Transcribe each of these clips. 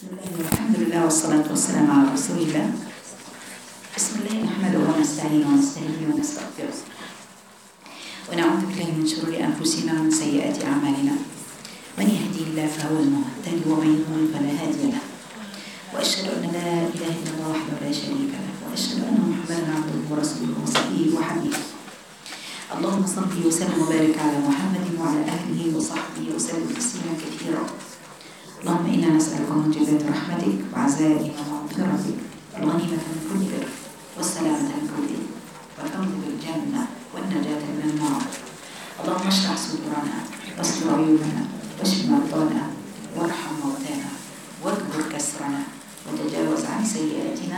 بسم الله والحمد لله والصلاة والسلام على رسول الله بسم الله نحمده ونستعينه ونستهديه ونستغفره ونعوذ بالله من شرور أنفسنا ومن سيئات أعمالنا من يهدي الله فهو المهتدي ومن يضلل فلا هادي له وأشهد أن لا إله إلا الله وحده لا شريك له وأشهد أن محمدا عبده ورسوله وصفيه وحبيبه اللهم صل وسلم وبارك على محمد وعلى آله وصحبه وسلم تسليما كثيرا اللهم إنا نسألك موجبات رحمتك وعزائم مغفرتك الغنيمة من كل بر والسلامة من كل إثم والفوز بالجنة والنجاة من النار اللهم اشرح صدورنا واستر عيوبنا واشف مرضانا وارحم موتانا واكبر كسرنا وتجاوز عن سيئاتنا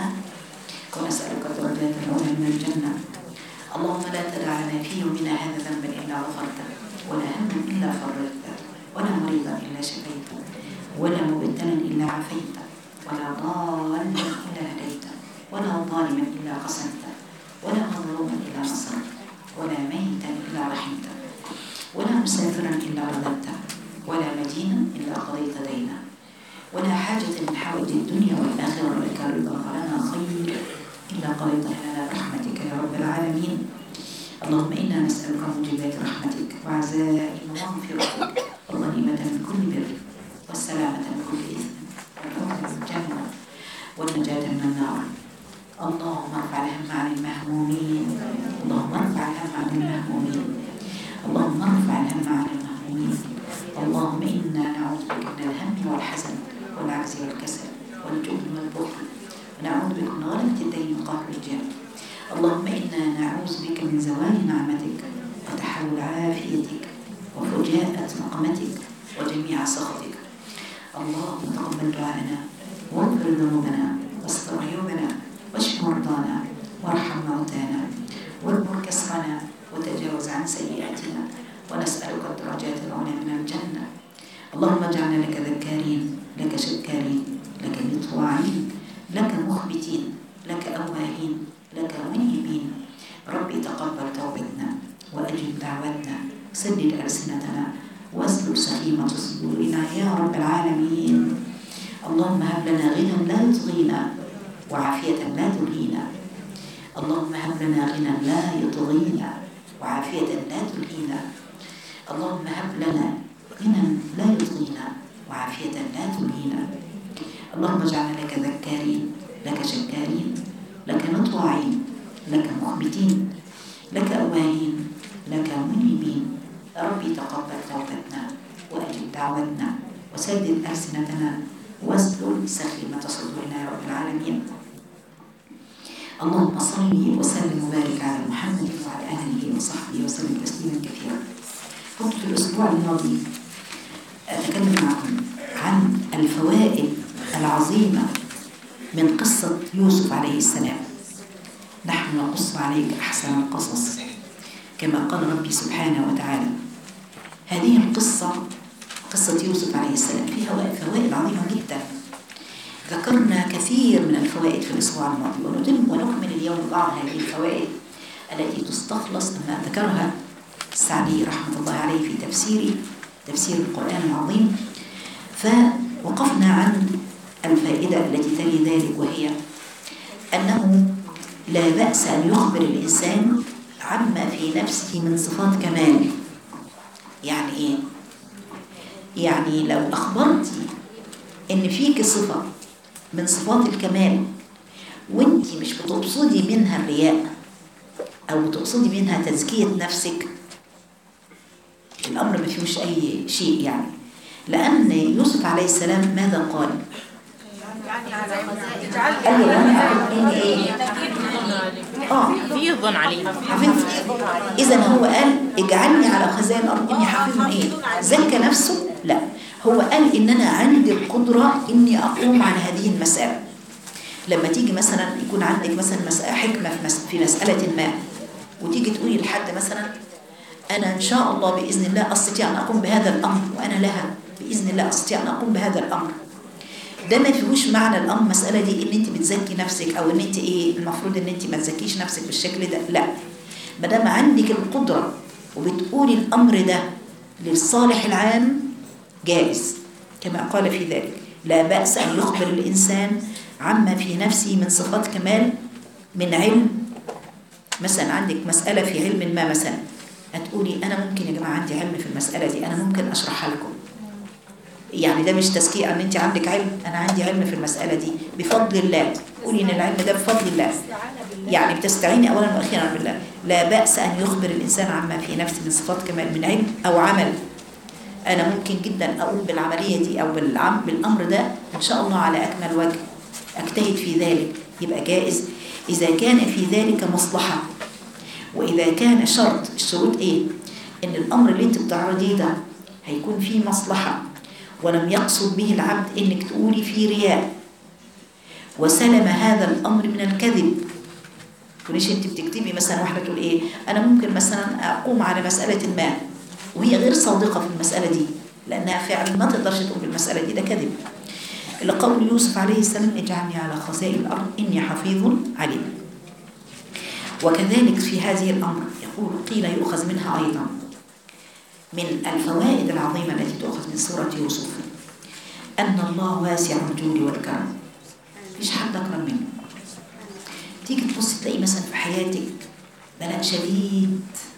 ونسألك الدرجات العلى من الجنة اللهم لا تدع لنا في يومنا هذا ذنبا إلا غفرته ولا هما إلا فرجته ولا مريضا إلا شفيته ولا مبتلا إلا عافيته ولا ضالا إلا هديته ولا ظالما إلا قسمته ولا مظلوما إلا نصرته ولا ميتا إلا رحمته ولا مسافرا إلا رددته ولا مدينا إلا قضيت دينا ولا حاجة من حوائج الدنيا والآخرة لك رضا لنا خير إلا قضيتها لنا برحمتك يا رب العالمين اللهم إنا نسألك موجبات رحمتك وعزائم مغفرتك والغنيمة من كل بر والسلامة من كل إثم والفوز بالجنة والنجاة من النار اللهم ارفع الهم عن المهمومين اللهم ارفع الهم عن المهمومين اللهم ارفع الهم عن المهمومين اللهم إنا نعوذ بك من الهم والحزن والعجز والكسل والجبن والبخل ونعوذ بك من غلبة الدين وقهر الرجال اللهم إنا نعوذ بك من زوال نعمتك وتحول عافيتك وفجاءة نقمتك وجميع سخطك اللهم تقبل دعاءنا واغفر ذنوبنا واستر عيوبنا واشف مرضانا وارحم موتانا واجبر كسرنا وتجاوز عن سيئاتنا ونسألك الدرجات العلى من الجنة اللهم اجعلنا لك ذكارين لك شكارين لك مطواعين لك مخبتين لك أواهين لك منيبين ربي تقبل توبتنا وأجب دعوتنا سدد ألسنتنا واسلل سخيمة صدورنا يا رب العالمين اللهم هب لنا غنى لا يطغينا وعافية لا تلهينا اللهم هب لنا غنى لا يطغينا وعافية لا تلهينا اللهم هب لنا غنى لا يطغينا وعافية لا تلهينا اللهم اجعلنا لك ذكارين لك شكارين لك مطواعين لك مخبتين لك أواهين لك منيبين ربي تقبل توبتنا وأجب دعوتنا وسدد ألسنتنا واسلل سخيمة صدورنا يا رب العالمين اللهم صل وسلم وبارك على محمد وعلى آله وصحبه وسلم تسليما كثيرا كنت في الأسبوع الماضي أتكلم معكم عن الفوائد العظيمة من قصة يوسف عليه السلام نحن نقص عليك أحسن القصص كما قال ربي سبحانه وتعالى هذه القصة قصة يوسف عليه السلام فيها فوائد عظيمة جدا ذكرنا كثير من الفوائد في الأسبوع الماضي ونتم ونكمل اليوم بعض هذه الفوائد التي تستخلص مما ذكرها السعدي رحمة الله عليه في تفسيره تفسير القرآن العظيم فوقفنا عن الفائدة التي تلي ذلك وهي أنه لا بأس أن يخبر الإنسان عما في نفسه من صفات كمال يعني إيه؟ يعني لو أخبرتي إن فيك صفة من صفات الكمال وانت مش بتقصدي منها الرياء أو بتقصدي منها تزكية نفسك الأمر ما فيهوش أي شيء يعني لأن يوسف عليه السلام ماذا قال؟ قال لي أنا أعرف إن إيه؟ آه في ظن عليه حفظت إذا هو قال اجعلني على خزائن الأرض إني حافظ إيه؟ زكى نفسه؟ لا هو قال إن أنا عندي القدرة إني أقوم على هذه المسألة لما تيجي مثلا يكون عندك مثلا مسألة حكمة في, مس في مسألة ما وتيجي تقولي لحد مثلا أنا إن شاء الله بإذن الله أستطيع أن أقوم بهذا الأمر وأنا لها بإذن الله أستطيع أن أقوم بهذا الأمر ده ما فيهوش معنى الامر المساله دي ان انت بتزكي نفسك او ان انت ايه المفروض ان انت ما تزكيش نفسك بالشكل ده لا ما دام عندك القدره وبتقولي الامر ده للصالح العام جائز كما قال في ذلك لا بأس أن يخبر الإنسان عما في نفسه من صفات كمال من علم مثلا عندك مسألة في علم ما مثلا هتقولي أنا ممكن يا جماعة عندي علم في المسألة دي أنا ممكن أشرحها لكم يعني ده مش تزكية أن أنت عندك علم أنا عندي علم في المسألة دي بفضل الله قولي إن العلم ده بفضل الله يعني بتستعيني أولا وأخيرا بالله لا بأس أن يخبر الإنسان عما في نفسه من صفات كمال من علم أو عمل أنا ممكن جدا أقوم بالعملية دي أو بالعم بالأمر ده إن شاء الله على أكمل وجه أجتهد في ذلك يبقى جائز إذا كان في ذلك مصلحة وإذا كان شرط الشروط إيه؟ إن الأمر اللي أنت بتعرضيه ده هيكون فيه مصلحة ولم يقصد به العبد إنك تقولي فيه رياء وسلم هذا الأمر من الكذب تقوليش أنت بتكتبي مثلا واحدة تقول إيه أنا ممكن مثلا أقوم على مسألة ما وهي غير صادقة في المسألة دي لأنها فعلا ما تقدرش تقوم بالمسألة دي ده كذب لقول يوسف عليه السلام اجعلني على خزائن الأرض إني حفيظ عليم وكذلك في هذه الأمر يقول قيل يؤخذ منها أيضا من الفوائد العظيمة التي تؤخذ من سورة يوسف أن الله واسع الجود والكرم مفيش حد أكرم منه تيجي تبص تلاقي مثلا في حياتك بلاء شديد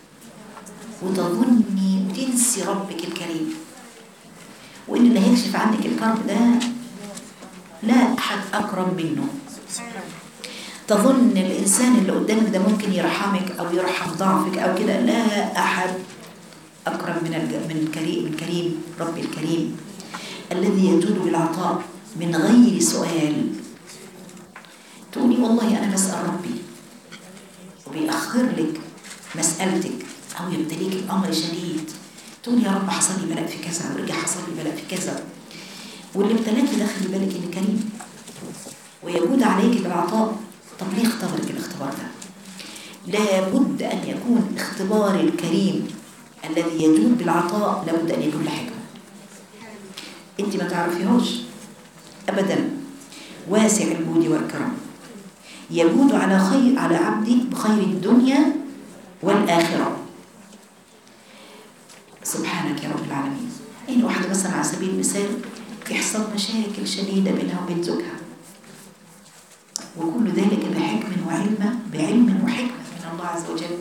وتظني وتنسي ربك الكريم وإن اللي هيكشف عنك الكرب ده لا أحد أكرم منه تظن الإنسان اللي قدامك ده ممكن يرحمك أو يرحم ضعفك أو كده لا أحد أكرم من من الكريم الكريم ربي الكريم الذي يجود بالعطاء من غير سؤال تقولي والله أنا بسأل ربي وبيأخر لك مسألتك أو يبتليك الأمر شديد تقول يا رب حصل لي بلاء في كذا ورجع حصل لي بلاء في كذا واللي ابتلاكي ده خلي بالك إن كريم ويجود عليك بالعطاء طب ليه اختبرك الاختبار ده؟ لابد أن يكون اختبار الكريم الذي يجود بالعطاء لابد أن يكون له حكمة أنت ما تعرفيهوش أبدا واسع الجود والكرم يجود على خير على عبده بخير الدنيا والآخرة سبحانك يا رب العالمين إن واحدة مثلا على سبيل المثال يحصل مشاكل شديدة بينها وبين زوجها وكل ذلك بحكم وعلم بعلم وحكمة من الله عز وجل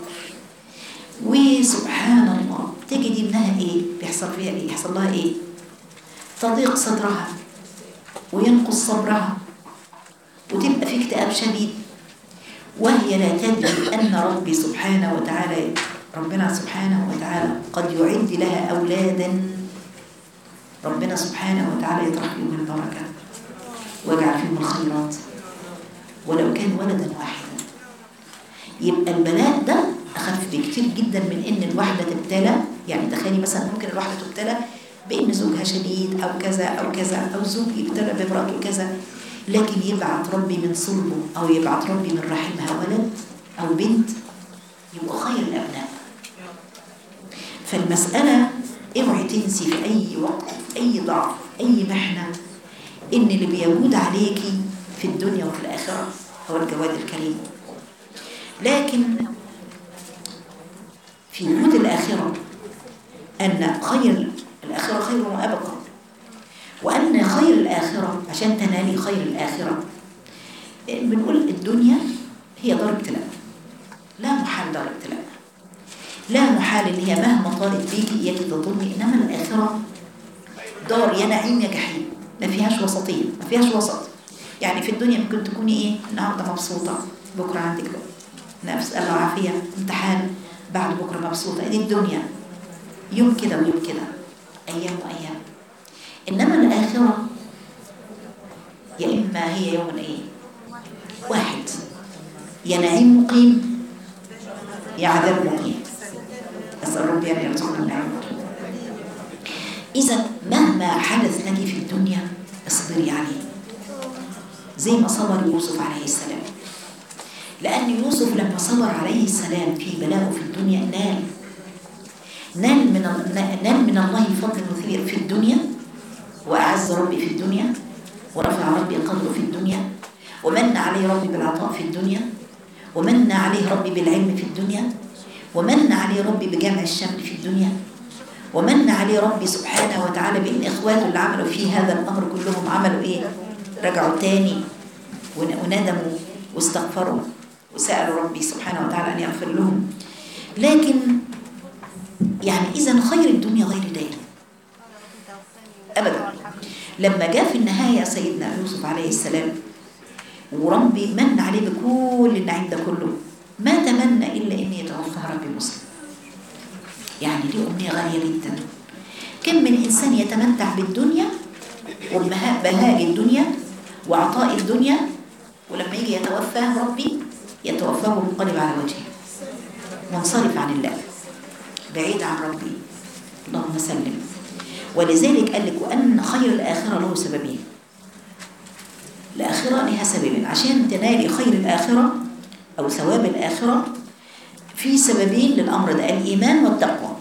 وسبحان الله تجد انها ايه بيحصل فيها ايه يحصل لها ايه تضيق صدرها وينقص صبرها وتبقى في اكتئاب شديد وهي لا تدري ان ربي سبحانه وتعالى ربنا سبحانه وتعالى قد يعد لها اولادا ربنا سبحانه وتعالى يطرح لهم البركه ويجعل فيهم الخيرات ولو كان ولدا واحدا يبقى البلاء ده أخف بكتير جدا من إن الواحدة تبتلى يعني تخيلي مثلا ممكن الواحدة تبتلى بإن زوجها شديد أو كذا أو كذا أو زوج يبتلى بامرأته كذا لكن يبعت ربي من صلبه أو يبعت ربي من رحمها ولد أو بنت يبقى خير الأبناء فالمسألة اوعي تنسي في أي وقت في أي ضعف أي محنة إن اللي بيجود عليكي في الدنيا وفي الآخرة هو الجواد الكريم لكن في وجود الآخرة أن خير الآخرة خير وأبقى وأن خير الآخرة عشان تنالي خير الآخرة بنقول الدنيا هي دار ابتلاء لا محال دار ابتلاء لا محال ان هي مهما طالت بيكي اياك تظني انما الاخره دار يا نعيم يا جحيم ما فيهاش وسطيه ما فيهاش وسط يعني في الدنيا ممكن تكوني ايه النهارده مبسوطه بكره عندك نفس الله عافيه امتحان بعد بكره مبسوطه دي الدنيا يوم كده ويوم كده ايام وايام انما الاخره يا اما هي يوم ايه واحد يا نعيم مقيم يا عذاب مقيم اسال ربي ان يرزقنا النعيم اذا مهما حدث لك في الدنيا اصبري عليه زي ما صبر يوسف عليه السلام لأن يوسف لما صبر عليه السلام في بلاءه في الدنيا نال نال من نال من الله فضل مثير في الدنيا وأعز ربي في الدنيا ورفع ربي قدره في الدنيا ومن عليه ربي بالعطاء في الدنيا ومن عليه ربي بالعلم في الدنيا ومن عليه ربي بجمع الشمل في الدنيا ومن عليه ربي سبحانه وتعالى بان اخواته اللي عملوا فيه هذا الامر كلهم عملوا ايه رجعوا تاني ون- وندموا واستغفروا وسالوا ربي سبحانه وتعالى ان يغفر لهم لكن يعني اذا خير الدنيا غير دائم ابدا لما جاء في النهايه سيدنا يوسف عليه السلام وربي من عليه بكل النعيم ده كله ما تمنى الا ان يتوفى ربي مسلم يعني دي امنيه غاليه جدا كم من انسان يتمتع بالدنيا وبهاء بهاء الدنيا وعطاء الدنيا ولما يجي يتوفاه ربي يتوفاه منقلب على وجهه منصرف عن الله بعيد عن ربي اللهم سلم ولذلك قال لك وان خير الاخره له سببين الآخرة لها سببين عشان تنالي خير الآخرة أو ثواب الآخرة في سببين للأمر ده الإيمان والتقوى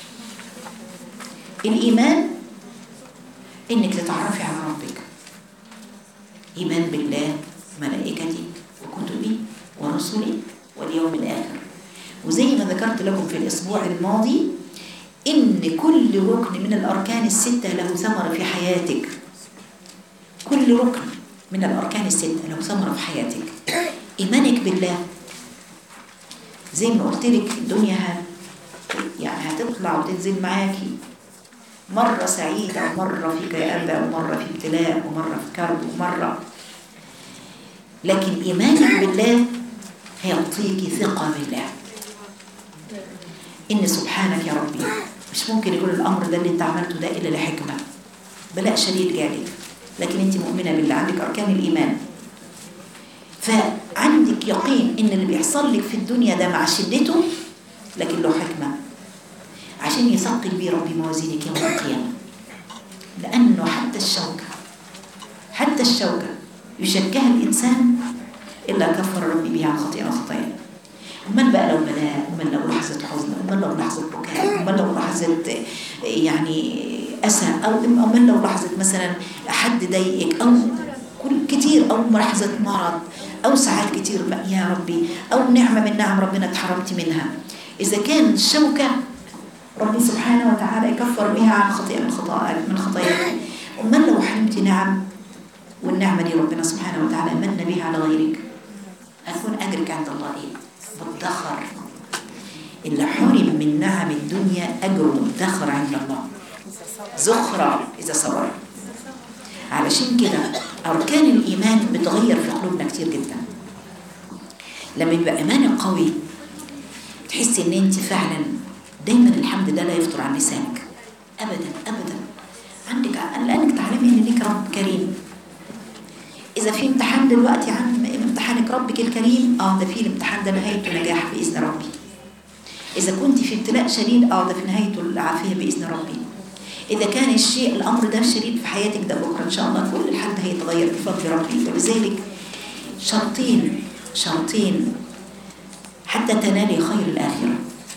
الإيمان إنك تتعرفي على ربك إيمان بالله ملائكته وكتبه ورسله واليوم الآخر وزي ما ذكرت لكم في الأسبوع الماضي إن كل ركن من الأركان الستة له ثمرة في حياتك كل ركن من الأركان الستة له ثمرة في حياتك إيمانك بالله زي ما قلت لك الدنيا هت يعني هتطلع وتنزل معاكي مرة سعيدة ومرة في كآبة ومرة في ابتلاء ومرة في كرب ومرة لكن إيمانك بالله هيعطيكي ثقة بالله إن سبحانك يا ربي مش ممكن يكون الأمر ده اللي أنت عملته ده إلا لحكمة بلاء شديد جالك لكن أنت مؤمنة بالله عندك أركان الإيمان فعندك يقين إن اللي بيحصل لك في الدنيا ده مع شدته لكن له حكمة عشان يثقل بيه ربي موازينك يوم القيامة لأنه حتى الشوكة حتى الشوكة يشكها الإنسان إلا كفر ربي بها عن خطيئة خطايا أمال بقى لو بلاء أمال لو لحظة حزن أمال لو لحظة بكاء أمال لو لحظة يعني أسى أو أمال لو لحظة مثلا حد ضايقك أو كل كتير أو لحظة مرض أو ساعات كتير بقى يا ربي أو نعمة من نعم ربنا اتحرمت منها إذا كان الشوكة ربي سبحانه وتعالى يكفر بها عن خطيئة من خطايا من خطاياك أمال لو حلمت نعم والنعمة دي ربنا سبحانه وتعالى من بها على غيرك هتكون أجرك عند الله إيه؟ مدخر اللي حرم من نعم الدنيا أجره مدخر عند الله زخرة إذا صبر علشان كده أركان الإيمان بتغير في قلوبنا كتير جدا لما يبقى إيمانك قوي تحسي إن أنت فعلا دايما الحمد لله لا يفطر عن لسانك أبدا أبدا عندك لأنك تعلمي إن ليك رب كريم إذا في امتحان دلوقتي عن امتحانك ربك الكريم اه ده في الامتحان ده نهايته نجاح بإذن ربي إذا كنت في ابتلاء شديد اه ده في نهايته العافية بإذن ربي إذا كان الشيء الأمر ده شديد في حياتك ده بكرة إن شاء الله كل الحال ده هيتغير بفضل ربي ولذلك شرطين شرطين حتى تنالي خير الآخرة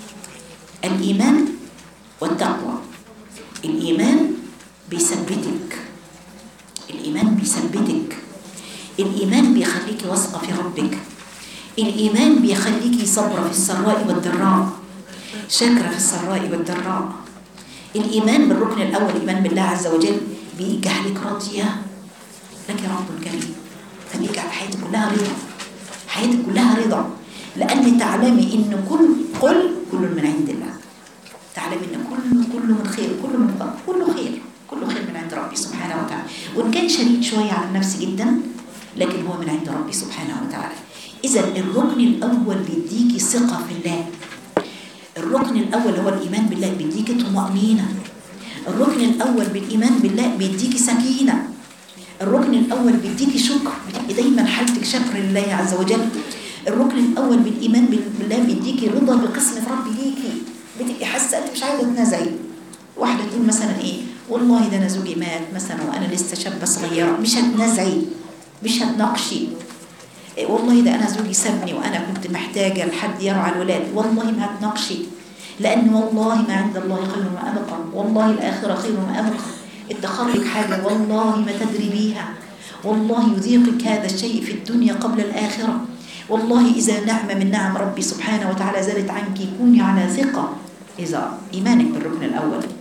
الإيمان والتقوى الإيمان بيثبتك الإيمان بيثبتك الإيمان بيخليكي واثقة في ربك الإيمان بيخليكي صبرة في السراء والضراء شاكرة في السراء والضراء الإيمان بالركن الأول الإيمان بالله عز وجل بيجعلك راضية لك رب كريم فبيجعل حياتك كلها رضا حياتك كلها رضا لأن تعلمي إن كل قل كل من عند الله تعلمي إن كل كل من خير كل من فضل كله خير كله خير من عند ربي سبحانه وتعالى وإن كان شديد شوية على النفس جدا لكن هو من عند ربي سبحانه وتعالى إذا الركن الأول بيديكي ثقة في الله الركن الأول هو الإيمان بالله بيديكي طمأنينة الركن الأول بالإيمان بالله بيديكي سكينة الركن الأول بيديكي شكر بتبقي دايما حالتك شكر لله عز وجل الركن الأول بالإيمان بالله بيديكي رضا بقسمة ربي ليكي بتبقي حاسة أنت مش عايزة تنازعي واحدة تقول مثلا إيه والله ده أنا زوجي مات مثلا وأنا لسه شابة صغيرة مش هتنازعي مش هتناقشي إيه والله ده أنا زوجي سابني وأنا كنت محتاجة لحد يرعى الولاد والله ما هتناقشي لأن والله ما عند الله خير ما أبقى والله الآخرة خير ما أبقى ادخر لك حاجة والله ما تدري بيها والله يذيقك هذا الشيء في الدنيا قبل الآخرة والله إذا نعمة من نعم ربي سبحانه وتعالى زالت عنك كوني على ثقة إذا إيمانك بالركن الأول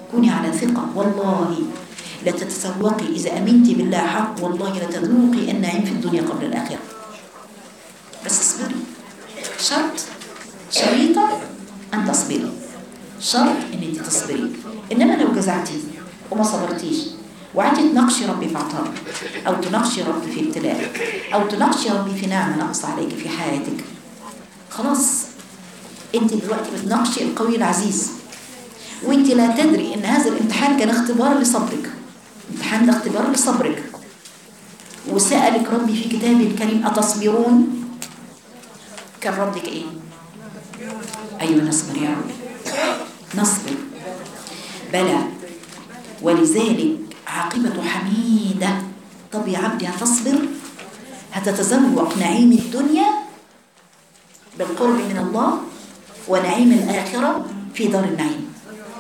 كوني على ثقة والله لا تتسوقي إذا أمنت بالله حق والله لتذوقي النعيم في الدنيا قبل الآخرة بس اصبري شرط شريطة أن تصبري شرط أن أنت تصبري إنما لو جزعتي وما صبرتيش وقعدتي تناقشي ربي في عطاء أو تناقشي ربي في ابتلاء أو تناقشي ربي في نعمة نقص عليك في حياتك خلاص أنت دلوقتي بتناقشي القوي العزيز وأنت لا تدري أن هذا الامتحان كان اختبار لصبرك امتحان ده اختبار لصبرك وسألك ربي في كتابه الكريم أتصبرون كان ردك إيه أيوة نصبر يا رب نصبر بلى ولذلك عاقبة حميدة طب يا عبدي هتصبر هتتذوق نعيم الدنيا بالقرب من الله ونعيم الآخرة في دار النعيم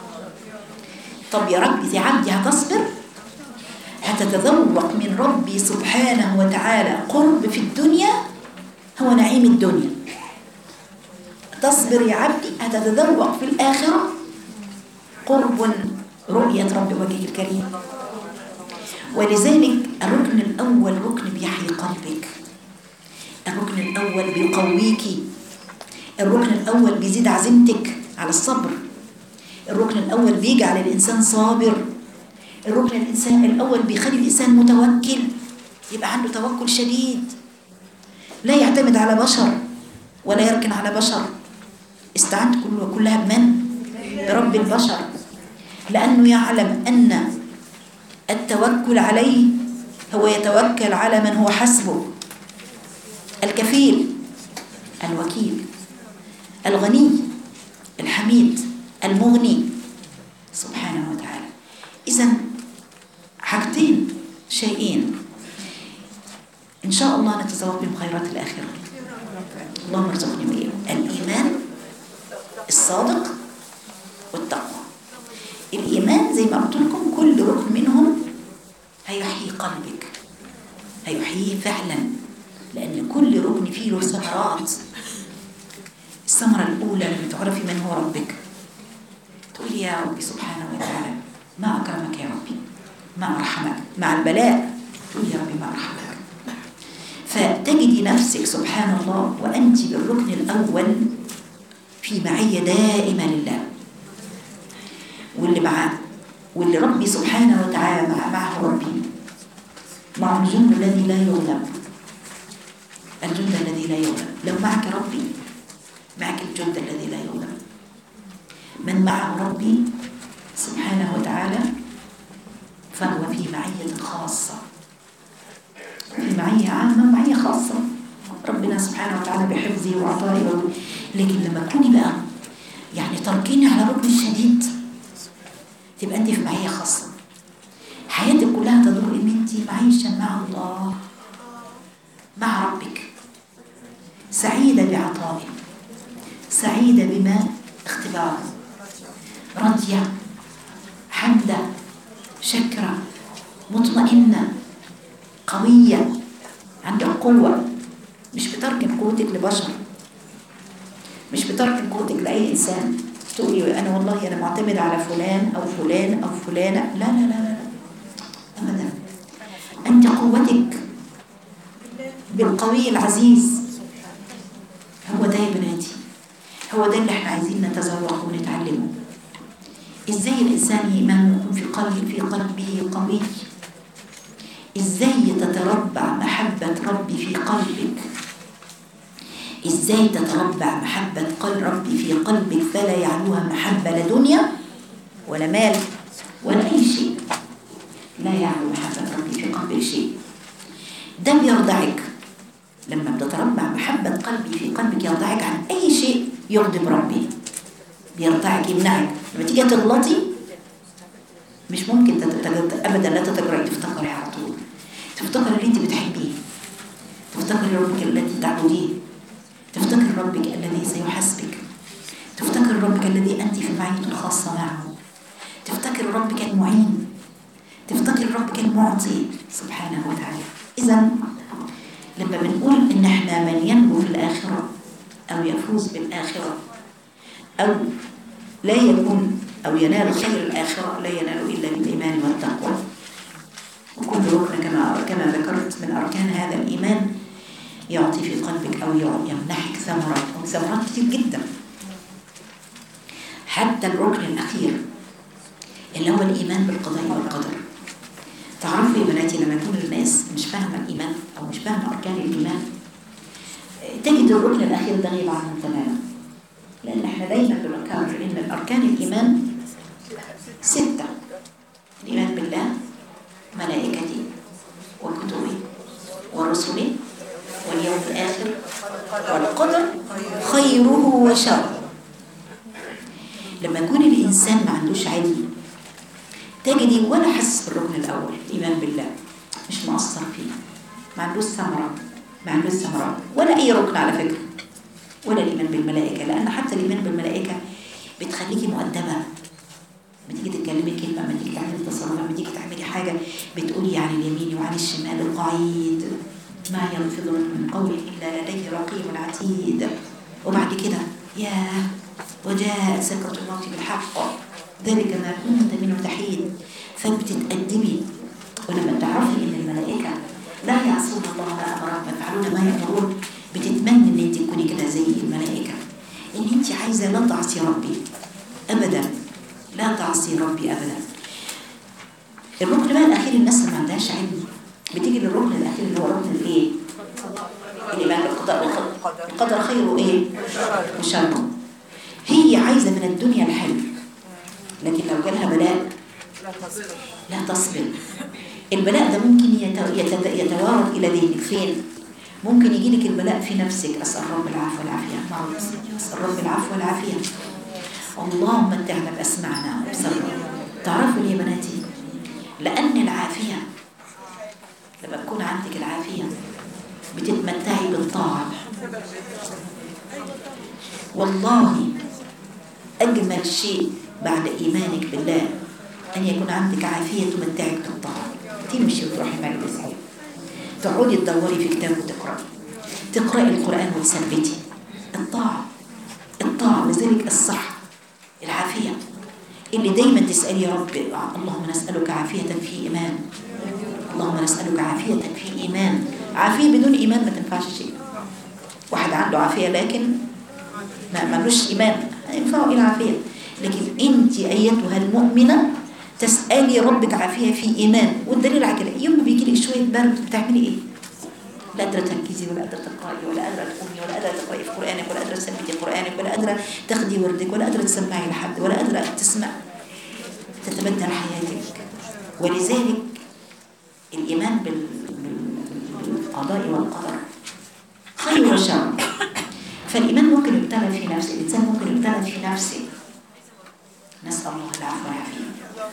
طب يا ربي يا عبدي هتصبر هتتذوق من ربي سبحانه وتعالى قرب في الدنيا هو نعيم الدنيا تصبر يا عبدي هتتذوق في الآخرة قرب رؤية رب وجهه الكريم ولذلك الركن الأول ركن بيحيي قلبك الركن الأول بيقويك الركن الأول بيزيد عزيمتك على الصبر الركن الأول بيجعل الإنسان صابر الركن الإنسان الأول بيخلي الإنسان متوكل يبقى عنده توكل شديد لا يعتمد على بشر ولا يركن على بشر استعنت كل كلها بمن؟ برب البشر لأنه يعلم أن التوكل عليه هو يتوكل على من هو حسبه الكفيل الوكيل الغني الحميد المغني سبحانه وتعالى إذا حاجتين شيئين إن شاء الله نتزوج بهم خيرات الآخرة اللهم ارزقني وإياكم الإيمان الصادق والتقوى الإيمان زي ما قلت لكم كل ركن منهم هيحيي قلبك هيحييه فعلا لأن كل ركن فيه له ثمرات الثمرة الأولى لما تعرفي من هو ربك تقولي يا ربي سبحانه وتعالى ما أكرمك يا ربي ما أرحمك مع البلاء تقولي يا ربي ما أرحمك فتجدي نفسك سبحان الله وأنت بالركن الأول في معية دائمة لله واللي معاه واللي ربي سبحانه وتعالى مع معه ربي مع الجند الذي لا يغلب الجند الذي لا يغلب لو معك ربي معك الجند الذي لا يغلب من معه ربي سبحانه وتعالى فهو في معية خاصة في معية عامة ومعية خاصة ربنا سبحانه وتعالى بحفظه وعطائه لكن لما تكوني بقى يعني تركيني على ركن الشديد تبقى انت في معية خاصة حياتك كلها تدور ان انت معيشة مع الله مع ربك سعيدة بعطائه سعيدة بما اختباره راضية حمدة شكرة مطمئنة قوية عندك قوة مش بتركن قوتك لبشر مش بتركن قوتك لأي إنسان تقولي أنا والله أنا معتمد على فلان أو فلان أو فلانة لا لا لا لا أبدا أنت قوتك بالقوي العزيز هو ده يا بناتي هو ده اللي احنا عايزين نتذوق ونتعلمه ازاي الانسان ايمانه يكون في قلبه في قلبه قوي ازاي تتربع محبة ربي في قلبك ازاي تتربع محبة قلب ربي في قلبك فلا يعلوها محبة لا دنيا ولا مال ولا اي شيء لا يعلو محبة ربي في قلبك شيء ده بيرضعك لما بتتربع محبة قلبي في قلبك يرضعك عن اي شيء يغضب ربي بيرضعك يمنعك لما تيجي تغلطي مش ممكن تتجد ابدا لا تتجرأي تفتكري على طول تفتكري اللي انت بتحبيه تفتكري ربك الذي تعبديه تفتكري ربك الذي سيحاسبك تفتكري ربك الذي انت في معيته الخاصه معه تفتكري ربك المعين تفتكري ربك المعطي سبحانه وتعالى اذا لما بنقول ان احنا من ينجو في الاخره او يفوز بالاخره او لا يكون أو ينال خير الآخرة لا ينال إلا بالإيمان والتقوى وكل ركن كما كما ذكرت من أركان هذا الإيمان يعطي في قلبك أو يمنحك ثمرات ثمرات كتير جدا حتى الركن الأخير اللي هو الإيمان بالقضاء والقدر تعرفوا يا بناتي لما يكون الناس مش فاهمة الإيمان أو مش فاهمة أركان الإيمان تجد الركن الأخير ده غيب عنهم تماما لأن احنا دايما بنكرر إن الأركان الإيمان ستة الإيمان بالله ملائكته وكتبه ورسله واليوم الآخر والقدر خيره وشره لما يكون الإنسان ما عندوش علم تجدي ولا حس بالركن الأول الإيمان بالله مش مؤثر فيه ما عندوش ثمرة ما عندوش ثمرات ولا أي ركن على فكرة ولا الإيمان بالملائكة لأن حتى الإيمان بالملائكة بتخليكي مؤدبة بتيجي تتكلمي كلمة لما تيجي تعملي تصرف لما تيجي تعملي حاجة بتقولي عن اليمين وعن الشمال القعيد ما يلفظ من قول إلا لديه رقيب عتيد وبعد كده يا وجاء سكرة الموت بالحق ذلك ما كنت منه تحيد فبتتقدمي ولما تعرفي ان الملائكة لا يعصون الله ما امرهم ويفعلون ما يأمرون بتتمنى ان انت تكوني كده زي الملائكة ان انت عايزة لا تعصي ربي ابدا لا تعصي ربي ابدا الركن بقى الاخير الناس اللي ما عندهاش علم بتيجي للركن الاخير اللي هو ركن الايه الايمان بالقضاء والقدر القدر خيره ايه وشره هي عايزة من الدنيا الحلو لكن لو جالها بلاء لا تصبر البلاء ده ممكن يتوارد إلى ذهنك فين ممكن يجي لك البلاء في نفسك أسأل رب العفو والعافية معروف أسأل رب العفو والعافية اللهم متعنا بأسمعنا وبصرنا تعرفوا ليه يا بناتي لأن العافية لما تكون عندك العافية بتتمتعي بالطاعة والله أجمل شيء بعد إيمانك بالله أن يكون عندك عافية تمتعك بالطاعة تمشي وتروحي مجلس علم تقعدي تدوري في كتاب وتقرأي تقرأي القرآن وتثبتي الطاعة الطاعة لذلك الصح العافية اللي دايما تسألي يا رب اللهم نسألك عافية في إيمان اللهم نسألك عافية في إيمان عافية بدون إيمان ما تنفعش شيء واحد عنده عافية لكن ما ملوش إيمان ينفعه إلى عافية لكن أنت أيتها المؤمنة تسألي ربك عافية في إيمان والدليل على كده يوم بيجي لك شوية برد بتعملي إيه؟ لا قادرة تركزي ولا قادرة تقرأي ولا قادرة تقومي ولا قادرة تقرأي في قرآنك ولا قادرة تثبتي قرآنك ولا قادرة تاخدي وردك ولا قادرة تسمعي لحد ولا قادرة تسمع تتبدل حياتك ولذلك الإيمان بالقضاء والقدر خير وشر فالإيمان ممكن يبتلى في نفسه الإنسان ممكن يبتلى في نفسه نسأل الله العفو والعافية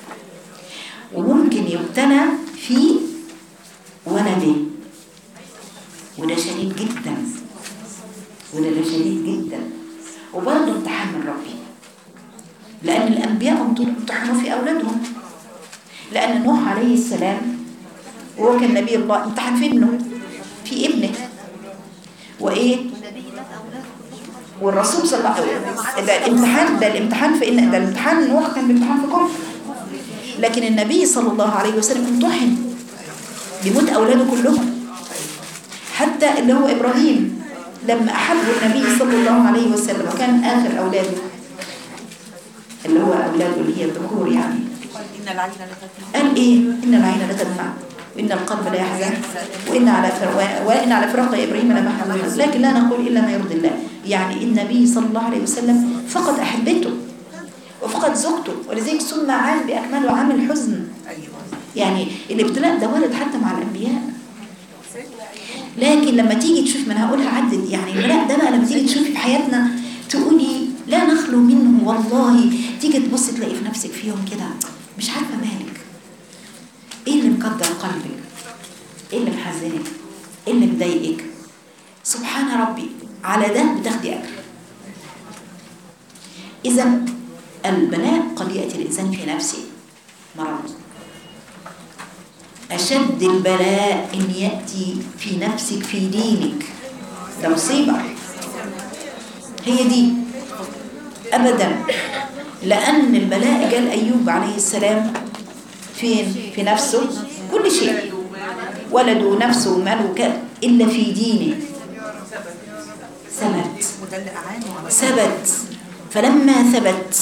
وممكن يبتلى في ولده وده شديد جدا وده ده شديد جدا وبرضه امتحان من ربي لأن الأنبياء امتحنوا في أولادهم لأن نوح عليه السلام وهو كان نبي الله امتحن في ابنه في ابنه وإيه والرسول صلى الله عليه وسلم ده الامتحان ده الامتحان في ان ده الامتحان نوح كان بامتحان في كفر لكن النبي صلى الله عليه وسلم امتحن بموت اولاده كلهم حتى اللي هو ابراهيم لما احبه النبي صلى الله عليه وسلم وكان اخر اولاده اللي هو اولاده اللي هي الذكور يعني قال ايه ان العين لا تدمع وإن القلب لا يحزن وإن على وإن على فراق إبراهيم لمحزن لكن لا نقول إلا ما يرضي الله يعني النبي صلى الله عليه وسلم فقد أحبته وفقد زوجته ولذلك سمى عام بأكمله عام الحزن يعني الابتلاء ده ولد حتى مع الأنبياء لكن لما تيجي تشوف من هقولها عدد يعني البلاء ده بقى لما تيجي تشوفي في حياتنا تقولي لا نخلو منه والله تيجي تبص تلاقي في نفسك في يوم كده مش عارفة مالك ايه اللي مقدر قلبك ايه اللي محزنك ايه اللي مضايقك سبحان ربي على ده بتاخدي اجر اذا البلاء قد ياتي الانسان في نفسه مرض اشد البلاء ان ياتي في نفسك في دينك ده مصيبه هي دي أبدا لأن البلاء جاء أيوب عليه السلام فين في نفسه كل شيء ولده نفسه ماله كان إلا في دينه ثبت ثبت فلما ثبت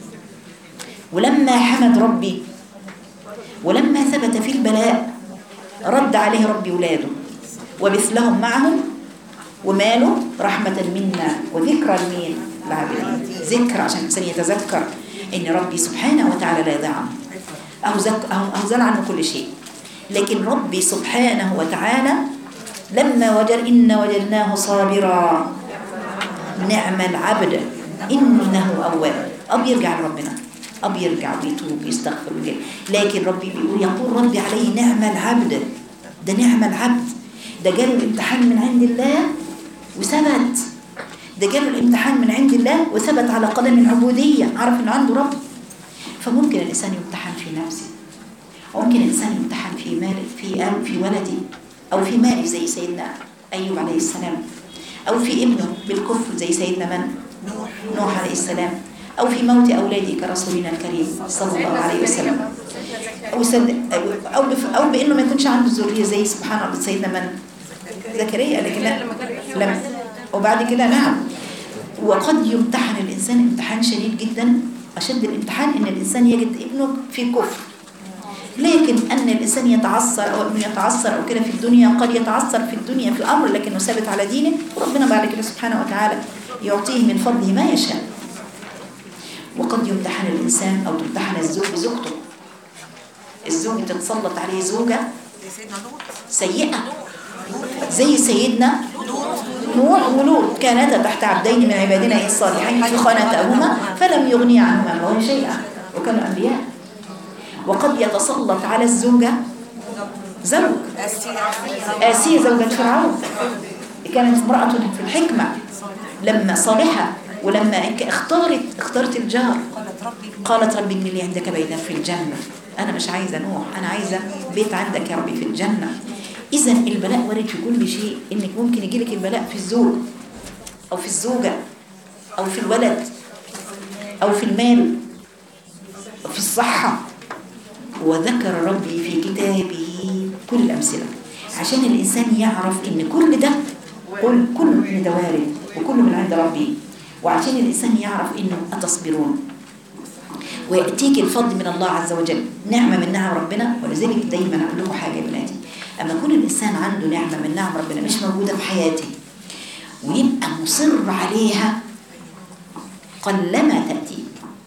ولما حمد ربي ولما ثبت في البلاء رد عليه ربي ولاده ومثلهم معهم وماله رحمة منا وذكرى لمين العابدين ذكر عشان الإنسان يتذكر إن ربي سبحانه وتعالى لا يضيع عنه أو, زك أو, أو زال عنه كل شيء لكن ربي سبحانه وتعالى لما وجد إن وجدناه صابرا نعم العبد إنه أواب أب يرجع لربنا أب يرجع ويتوب ويستغفر ويجي. لكن ربي بيقول يقول ربي عليه نعم العبد ده نعم العبد ده جاله الامتحان من عند الله وثبت ده جاله الامتحان من عند الله وثبت على قدم العبودية عرف إنه عنده رب فممكن الإنسان يمتحن في نفسه وممكن الإنسان يمتحن في مال في أم في ولدي أو في مالي زي سيدنا أيوب عليه السلام أو في ابنه بالكفر زي سيدنا من نوح عليه السلام أو في موت أولادي كرسولنا الكريم صلى الله عليه وسلم أو سد أو بف أو بإنه ما يكونش عنده ذرية زي سبحان الله سيدنا من زكريا لكن لا لم وبعد كده نعم وقد يمتحن الإنسان امتحان شديد جدا أشد الامتحان إن الإنسان يجد ابنه في كفر لكن أن الإنسان يتعثر أو ابنه يتعثر أو كده في الدنيا قد يتعثر في الدنيا في الأمر لكنه ثابت على دينه وربنا بعد كده سبحانه وتعالى يعطيه من فضله ما يشاء وقد يمتحن الإنسان أو تمتحن الزوج بزوجته الزوج تتسلط عليه زوجة سيئة زي سيدنا نوح ولوط كانتا تحت عبدين من عبادنا الصالحين فخانتاهما فلم يغني عنهما الله شيئا وكانوا أنبياء وقد يتسلط على الزوجة زوج آسية زوجة فرعون كانت امرأة في الحكمة لما صالحة ولما اختارت اختارت الجار قالت ربي ابن لي عندك بيتا في الجنة أنا مش عايزة نوح أنا عايزة بيت عندك يا ربي في الجنة إذا البلاء وارد في كل شيء إنك ممكن يجيلك البلاء في الزوج أو في الزوجة أو في الولد أو في المال أو في الصحة وذكر ربي في كتابه كل الأمثلة عشان الإنسان يعرف إن كل ده كل كل من ده وارد وكل من عند ربي وعشان الإنسان يعرف إنه أتصبرون ويأتيك الفضل من الله عز وجل نعمة من نعم ربنا ولذلك دايما أقول لكم حاجة يا بناتي أما يكون الإنسان عنده نعمة من نعم ربنا مش موجودة في حياته ويبقى مصر عليها قلما تأتي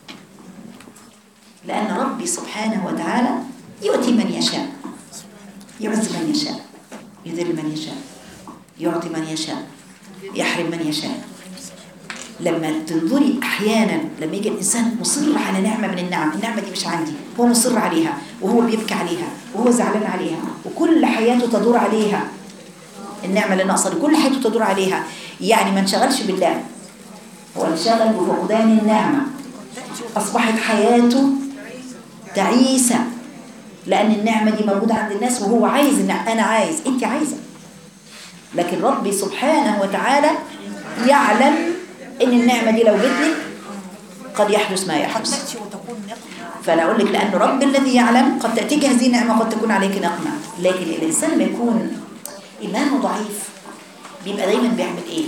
لأن ربي سبحانه وتعالى يؤتي من يشاء يعز من يشاء يذل من يشاء يعطي من يشاء يحرم من يشاء لما تنظري احيانا لما يجي الانسان مصر على نعمه من النعم النعمه دي مش عندي هو مصر عليها وهو بيبكي عليها وهو زعلان عليها وكل حياته تدور عليها النعمه اللي ناقصه كل حياته تدور عليها يعني ما انشغلش بالله هو انشغل بفقدان النعمه اصبحت حياته تعيسه لان النعمه دي موجوده عند الناس وهو عايز إن انا عايز انت عايزه لكن ربي سبحانه وتعالى يعلم ان النعمة دي لو جت لك قد يحدث ما يحدث فانا اقول لك لان رب الذي يعلم قد تاتيك هذه النعمة قد تكون عليك نقمة لكن الانسان لما يكون ايمانه ضعيف بيبقى دايما بيعمل ايه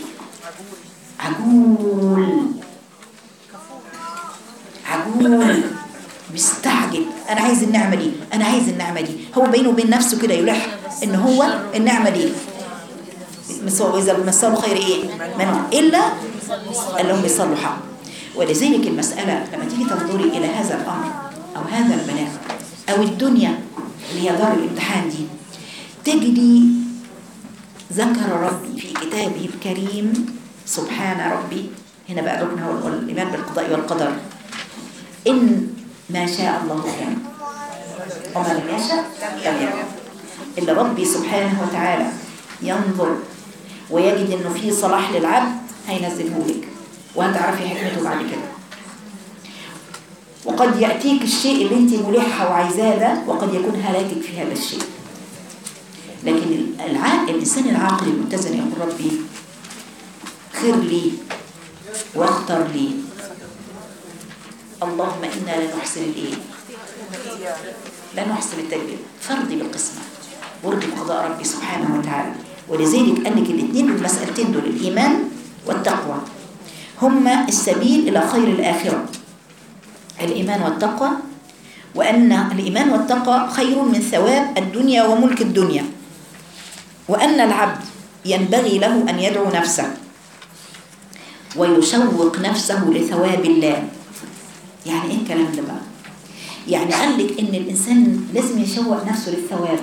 عجول عجول بيستعجل انا عايز النعمة دي انا عايز النعمة دي هو بينه وبين نفسه كده يلح ان هو النعمة دي إذا مساه خير إيه منهم إلا اللي هم يصلوا حق ولذلك المسألة لما تيجي تنظري إلى هذا الأمر أو هذا البناء أو الدنيا اللي هي دار الامتحان دي تجدي ذكر ربي في كتابه الكريم سبحان ربي هنا بقى ركن هو الإيمان بالقضاء والقدر إن ما شاء الله كان وما لم يشاء لم يكن إلا ربي سبحانه وتعالى ينظر ويجد انه في صلاح للعبد هينزله لك وهتعرفي حكمته بعد كده وقد يأتيك الشيء اللي انت ملحة وعايزاه ده وقد يكون هلاكك في هذا الشيء لكن العاقل الإنسان العاقل المتزن يقول ربي خير لي واختر لي اللهم إنا لا نحسن الإيه لا نحسن التدبير فرضي بالقسمة وارضي بقضاء ربي سبحانه وتعالى ولذلك قال لك الاثنين المسألتين دول الإيمان والتقوى هما السبيل إلى خير الآخرة الإيمان والتقوى وأن الإيمان والتقوى خير من ثواب الدنيا وملك الدنيا وأن العبد ينبغي له أن يدعو نفسه ويشوق نفسه لثواب الله يعني إيه الكلام ده بقى يعني قال لك إن الإنسان لازم يشوق نفسه للثواب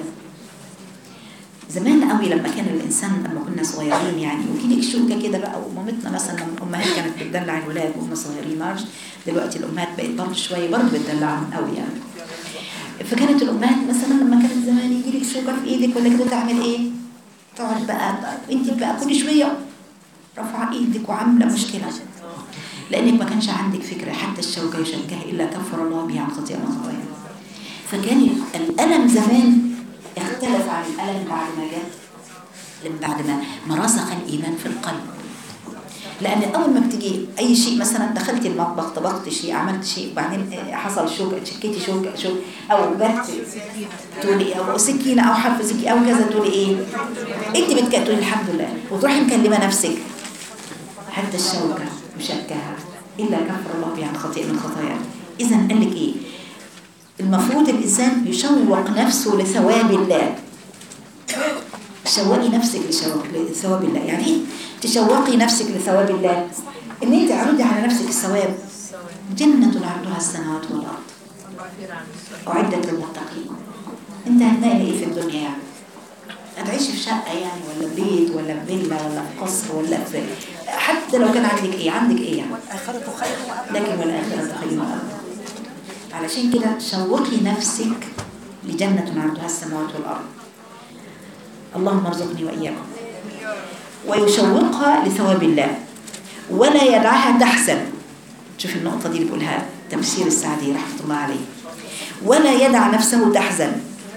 زمان قوي لما كان الانسان لما كنا صغيرين يعني وكيلك شوكه كده بقى ومامتنا مثلا لما الامهات كانت بتدلع الولاد وهم صغيرين معرفش دلوقتي الامهات بقت برضه شويه برضه بتدلعهم قوي يعني فكانت الامهات مثلا لما كانت زمان يجي لك شوكه في ايدك ولا كده تعمل ايه؟ تقعد بقى, بقى انت بقى كل شويه رافعه ايدك وعامله مشكله لانك ما كانش عندك فكره حتى الشوكه يشكها الا كفر الله بها عن خطيئه خطايا فكان الالم زمان اختلف عن الألم بعد ما جاء بعد ما ما رسخ الإيمان في القلب لأن أول ما بتجي أي شيء مثلا دخلت المطبخ طبخت شيء عملت شيء وبعدين حصل شوك شكيتي شوك شوك أو جت تقولي أو سكينة أو حرف سكينة أو كذا تقولي إيه أنت بتقولي الحمد لله وتروحي مكلمة نفسك حتى الشوكة مشكها إلا كفر الله بها عن خطيئة من خطايا إذا قال لك إيه المفروض الإنسان يشوق نفسه لثواب الله شوقي نفسك لثواب الله يعني ايه تشوقي نفسك لثواب الله ان انت عرضي على نفسك الثواب جنة عرضها السماوات والأرض أعدت للمتقين انت هتلاقي ايه في الدنيا يعني هتعيشي في شقة يعني ولا بيت ولا في فيلا ولا في قصر ولا في حتى لو كان عندك ايه عندك ايه يعني والآخرة خير لكن والآخرة خير وأبدا علشان كده شوقي نفسك لجنة عرضها السماوات والأرض اللهم ارزقني وإياكم ويشوقها لثواب الله ولا يدعها تحزن شوف النقطة دي اللي بيقولها تفسير السعدي رحمة الله عليه ولا يدع نفسه تحزن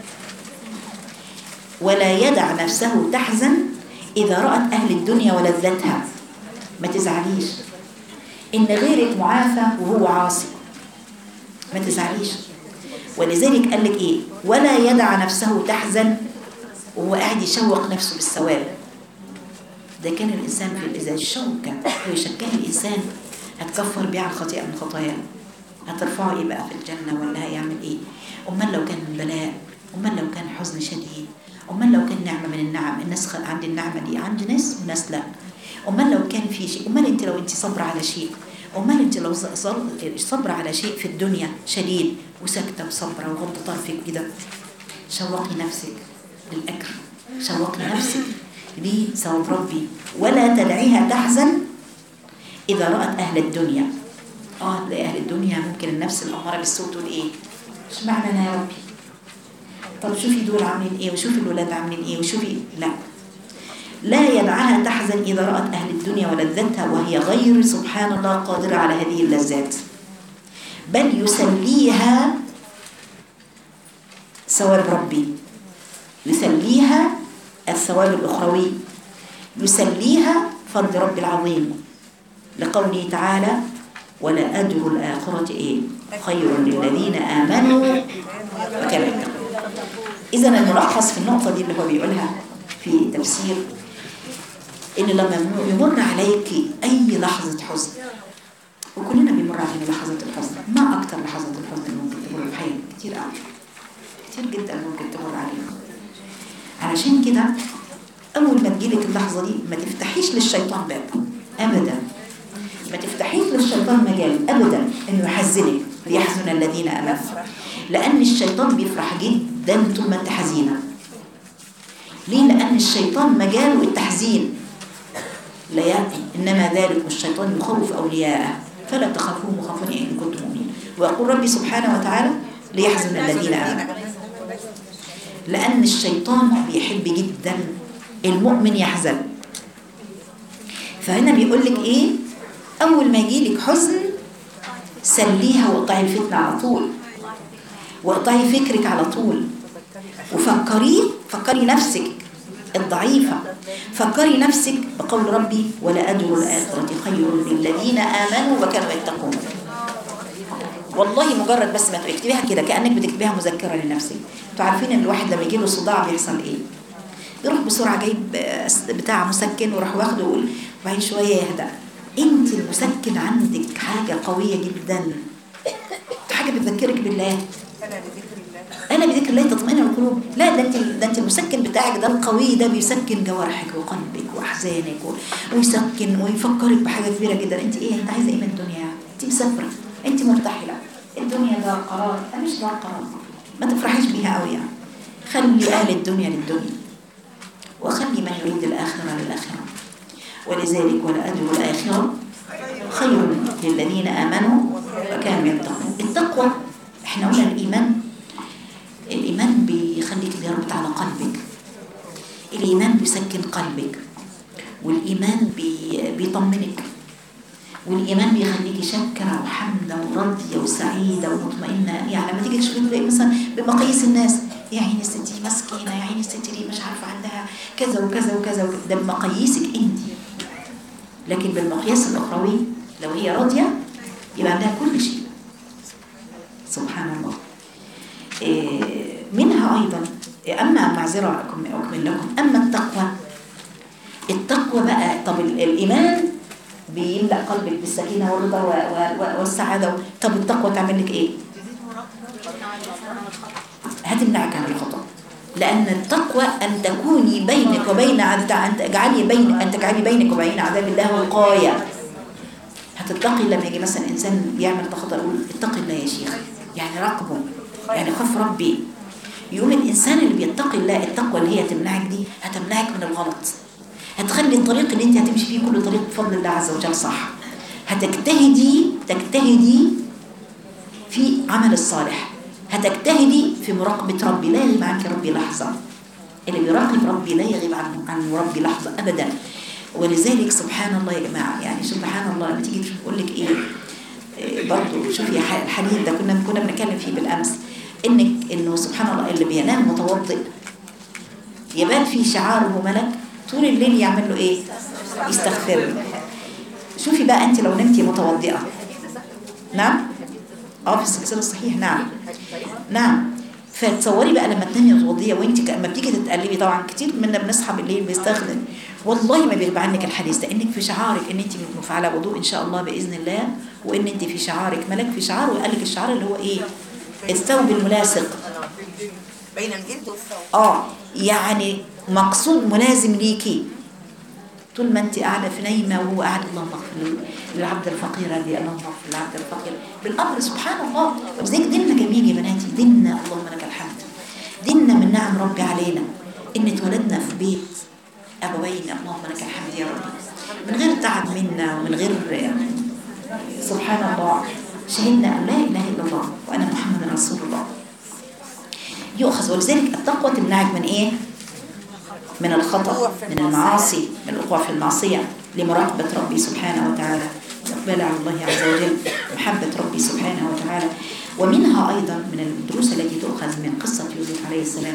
ولا يدع نفسه تحزن إذا رأت أهل الدنيا ولذتها ما تزعليش إن غيرك معافى وهو عاصي ما تزعليش ولذلك قال لك ايه ولا يدع نفسه تحزن وهو قاعد يشوق نفسه بالثواب ده كان الانسان في اذا الشوكه ويشكها الانسان هتكفر بيه عن خطيئه من خطاياه هترفعه ايه بقى في الجنه ولا هيعمل ايه امال لو كان بلاء امال لو كان حزن شديد امال لو كان نعمه من النعم الناس خ- عند النعمه دي عند ناس وناس لا امال لو كان في شيء امال انت لو انت صبر على شيء امال انت لو ص- صر- صبر على شيء في الدنيا شديد وساكته وصبره وغض طرفك كده شوقي نفسك للاجر شوقي نفسك لثواب ربي ولا تدعيها تحزن اذا رات اهل الدنيا اه تلاقي اهل الدنيا ممكن النفس الاماره بالسوء تقول ايه مش معنى انا يا ربي طب شوفي دول عاملين ايه وشوفي الولاد عاملين ايه وشوفي لا لا يدعها تحزن إذا رأت أهل الدنيا ولذتها وهي غير سبحان الله قادرة على هذه اللذات بل يسليها ثواب ربي يسليها الثواب الأخروي يسليها فرض رب العظيم لقوله تعالى ولا أجر الآخرة إيه خير للذين آمنوا وكانوا يتقون إذا الملخص في النقطة دي اللي هو بيقولها في تفسير إن لما يمر عليك أي لحظة حزن وكلنا بيمر علينا لحظة الحزن ما أكتر لحظة الحزن اللي ممكن تمر في حياتك كتير قوي كتير جدا ممكن تمر علينا علشان كده أول ما تجيلك اللحظة دي ما تفتحيش للشيطان باب أبدا ما تفتحيش للشيطان مجال أبدا إنه يحزنك ليحزن الذين آمنوا لأن الشيطان بيفرح جدا طول ما أنت حزينة ليه؟ لأن الشيطان مجاله التحزين لا يأتي إنما ذلك الشيطان يخوف أولياءه فلا تخافوهم وخافوني إن كنتم مؤمنين ويقول ربي سبحانه وتعالى ليحزن الذين آمنوا لأن الشيطان بيحب جدا المؤمن يحزن فهنا بيقول لك إيه أول ما يجيلك حزن سليها واقطعي الفتنة على طول واقطعي فكرك على طول وفكريه فكري نفسك الضعيفة فكري نفسك بقول ربي ولا أجر الآخرة خير للذين آمنوا وكانوا يتقون والله مجرد بس ما تكتبيها كده كانك بتكتبيها مذكره لنفسك انتوا عارفين ان الواحد لما يجي له صداع بيحصل ايه يروح بسرعه جايب آه، بتاع مسكن وراح واخده ويقول وبعدين شويه يهدى انت المسكن عندك حاجه قويه جدا حاجه بتذكرك بالله انا بذكر الله تطمئن القلوب لا ده انت ده انت المسكن بتاعك ده القوي ده بيسكن جوارحك وقلبك واحزانك و- ويسكن ويفكرك بحاجه كبيره جدا انت ايه انت عايزه ايه من الدنيا انت مسافره انت مرتحله الدنيا دار قرار لا مش دار قرار ما تفرحيش بيها قوي يعني خلي اهل الدنيا للدنيا وخلي من يريد الاخره للاخره ولذلك ولأجر الآخرة خير للذين آمنوا وكانوا يتقون التقوى احنا قلنا الإيمان الإيمان بيخليك يربط على قلبك الإيمان بيسكن قلبك والإيمان بي بيطمنك والإيمان بيخليكي شاكرة وحامدة وراضية وسعيدة ومطمئنة يعني لما تيجي تشوفي تلاقي مثلا بمقاييس الناس يا عيني الست دي مسكينة يا عيني الست دي مش عارفة عندها كذا وكذا وكذا وكذا. ده بمقاييسك أنت لكن بالمقياس الأخروي لو هي راضية يبقى عندها كل شيء سبحان الله إيه، منها أيضا أما معذرة أكم- أكمل لكم أما التقوى التقوى بقى طب ال- الإيمان بيملأ قلبك بالسكينة والرضا و- و- و- والسعادة طب التقوى تعمل لك إيه؟ هتمنعك عن الخطأ لأن التقوى أن تكوني بينك وبين عد- أن تجعلي بين أن تجعلي بينك وبين عذاب الله وقاية هتتقي لما يجي مثلا إنسان بيعمل خطأ يقول اتقي الله يا شيخ يعني راقبه يعني خاف ربي يقول الإنسان اللي بيتقي الله التقوى اللي هي تمنعك دي هتمنعك من الغلط هتخلي الطريق اللي انت هتمشي فيه كله طريق بفضل الله عز وجل صح هتجتهدي تجتهدي في عمل الصالح هتجتهدي في مراقبة ربي لا يغيب عنك ربي لحظة اللي بيراقب ربي لا يغيب عن عن ربي لحظة أبدا ولذلك سبحان الله يا جماعة يعني سبحان الله لما تيجي تشوف تقول لك إيه إيه برضه شوفي ح- الحديث ده كنا كنا بنتكلم فيه بالأمس إنك إنه سبحان الله اللي بينام متوضئ يبان في شعاره ملك طول الليل يعمل له إيه؟ يستغفر له شوفي بقى أنت لو نمتي متوضئة نعم اه في السلسله الصحيح نعم نعم فتصوري بقى لما تنامي متوضيه وانت ك- لما بتيجي تتقلبي طبعا كتير منا بنصحى بالليل بيستخدم والله ما بيغيب عنك الحديث ده انك في شعارك ان انت على وضوء ان شاء الله باذن الله وان انت في شعارك ملك في شعار وقال لك الشعار اللي هو ايه الثوب الملاصق بين الجلد والثوب اه يعني مقصود ملازم ليكي طول ما انت قاعده في نايمه وهو قاعد اللهم اغفر للعبد الفقير هذه اللهم اغفر للعبد الفقير بالامر سبحان الله ولذلك ديننا جميل يا بناتي ديننا اللهم لك الحمد ديننا من نعم ربي علينا ان اتولدنا في بيت ابوين اللهم لك الحمد يا ربي من غير تعب منا ومن غير سبحان الله شهدنا ان لا اله الا الله وان محمدا رسول الله يؤخذ ولذلك التقوى تمنعك من ايه من الخطأ من المعاصي من الوقوع في المعصية لمراقبة ربي سبحانه وتعالى الإقبال على الله عز وجل محبة ربي سبحانه وتعالى ومنها أيضا من الدروس التي تؤخذ من قصة يوسف عليه السلام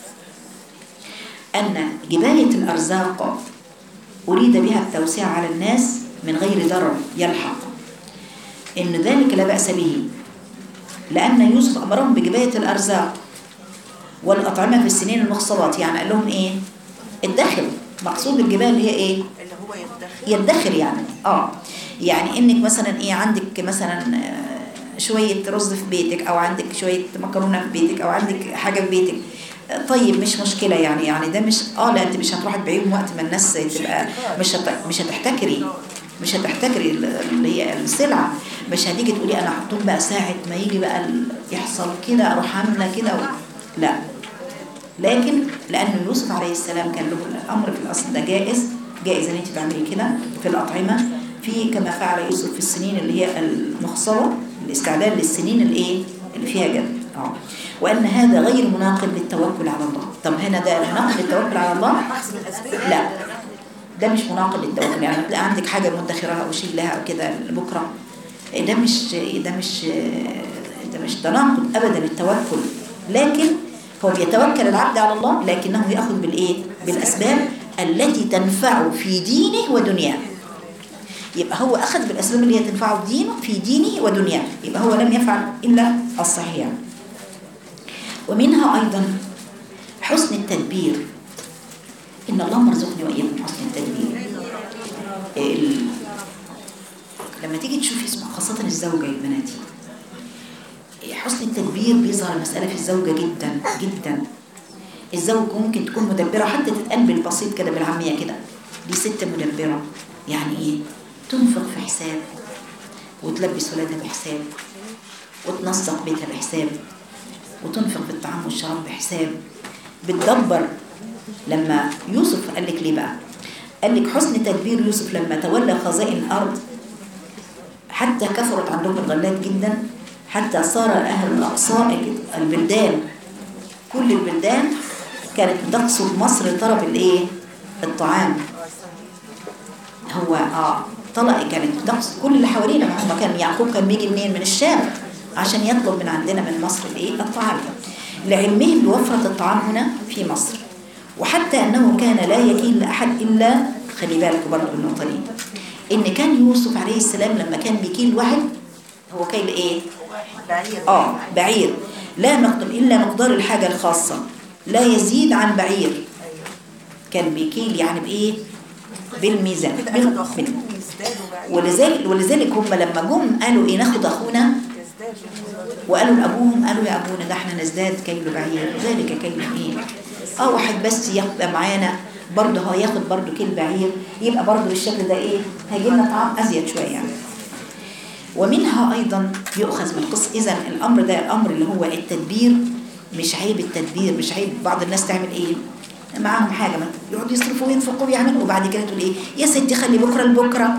أن جباية الأرزاق أريد بها التوسيع على الناس من غير ضرر يلحق إن ذلك لا بأس به لأن يوسف أمرهم بجباية الأرزاق والأطعمة في السنين المخصبات يعني قال لهم إيه الدخل مقصود الجبال هي إيه اللي هو يدخل يدخر يعني اه يعني انك مثلا ايه عندك مثلا آه، شوية رز في بيتك او عندك شوية مكرونة في بيتك او عندك حاجة في بيتك آه، طيب مش مشكلة يعني يعني ده مش اه لا انت مش هتروحي تبيعيهم وقت ما الناس تبقى مش هت... مش هتحتكري مش هتحتكري ال- اللي هي السلعة مش هتيجي تقولي انا هحطهم بقى ساعة ما يجي بقى ال- يحصل كده اروح عاملة كده و... لا لكن لأن يوسف عليه السلام كان له الأمر في الأصل ده جائز جائز إن أنت تعملي كده في الأطعمة في كما فعل يوسف في السنين اللي هي المخصبة الاستعداد للسنين الإيه اللي فيها جد اه وأن هذا غير مناقض للتوكل على الله طب هنا ده مناقض للتوكل على الله لا ده مش مناقض للتوكل يعني تلاقي عندك حاجة مدخرها أو شيلها أو كده لبكرة ده مش ده مش ده مش تناقض أبدا التوكل لكن هو بيتوكل العبد على الله لكنه يأخذ بالإيه؟ بالأسباب التي تنفعه في دينه ودنياه يبقى هو أخذ بالأسباب اللي هي تنفعه في دينه في دينه ودنياه يبقى هو لم يفعل إلا الصحيح ومنها أيضا حسن التدبير إن اللهم ارزقني وإياكم حسن التدبير ال- لما تيجي تشوفي اسمه خاصة الزوجة يا بناتي حسن التدبير بيظهر المسألة في الزوجة جدا جدا الزوج ممكن تكون مدبرة حتى تتقال بالبسيط كده بالعامية كده دي ست مدبرة يعني ايه تنفق في حساب وتلبس ولادها بحساب وتنسق بيتها بحساب وتنفق في الطعام والشراب بحساب بتدبر لما يوسف قال لك ليه بقى قال لك حسن تدبير يوسف لما تولى خزائن الأرض حتى كثرت عندهم الغلات جدا حتى صار أهل الأقصى البلدان كل البلدان كانت تقصد مصر طلب الايه الطعام هو اه طلق كانت تقصد كل اللي حوالينا ما هم كان يعقوب كان بيجي منين من الشام عشان يطلب من عندنا من مصر الايه الطعام لعلمهم بوفرة الطعام هنا في مصر وحتى انه كان لا يكيل لاحد الا خلي بالكم برضه النقطه دي ان كان يوسف عليه السلام لما كان بيكيل واحد هو كيل ايه بعير اه بعير لا مقدار الا مقدار الحاجه الخاصه لا يزيد عن بعير كان بيكيل يعني بايه بالميزان كده بال- اخدوا اخوهم بال- يزدادوا بعير ولذلك ولذلك هم لما جم قالوا ايه ناخد اخونا يزدادوا وقالوا لابوهم قالوا يا ابونا ده احنا نزداد كيل بعير ذلك كيل ايه اه واحد بس يبقى معانا برضه هو ياخد برضه كيل بعير يبقى برضه بالشكل ده ايه هيجي لنا طعام ازيد شويه يعني ومنها ايضا يؤخذ من القصه اذا الامر ده الامر اللي هو التدبير مش عيب التدبير مش عيب بعض الناس تعمل ايه معاهم حاجه ما يقعدوا يصرفوا وينفقوا ويعملوا وبعد كده تقول ايه يا ستي خلي بكره لبكره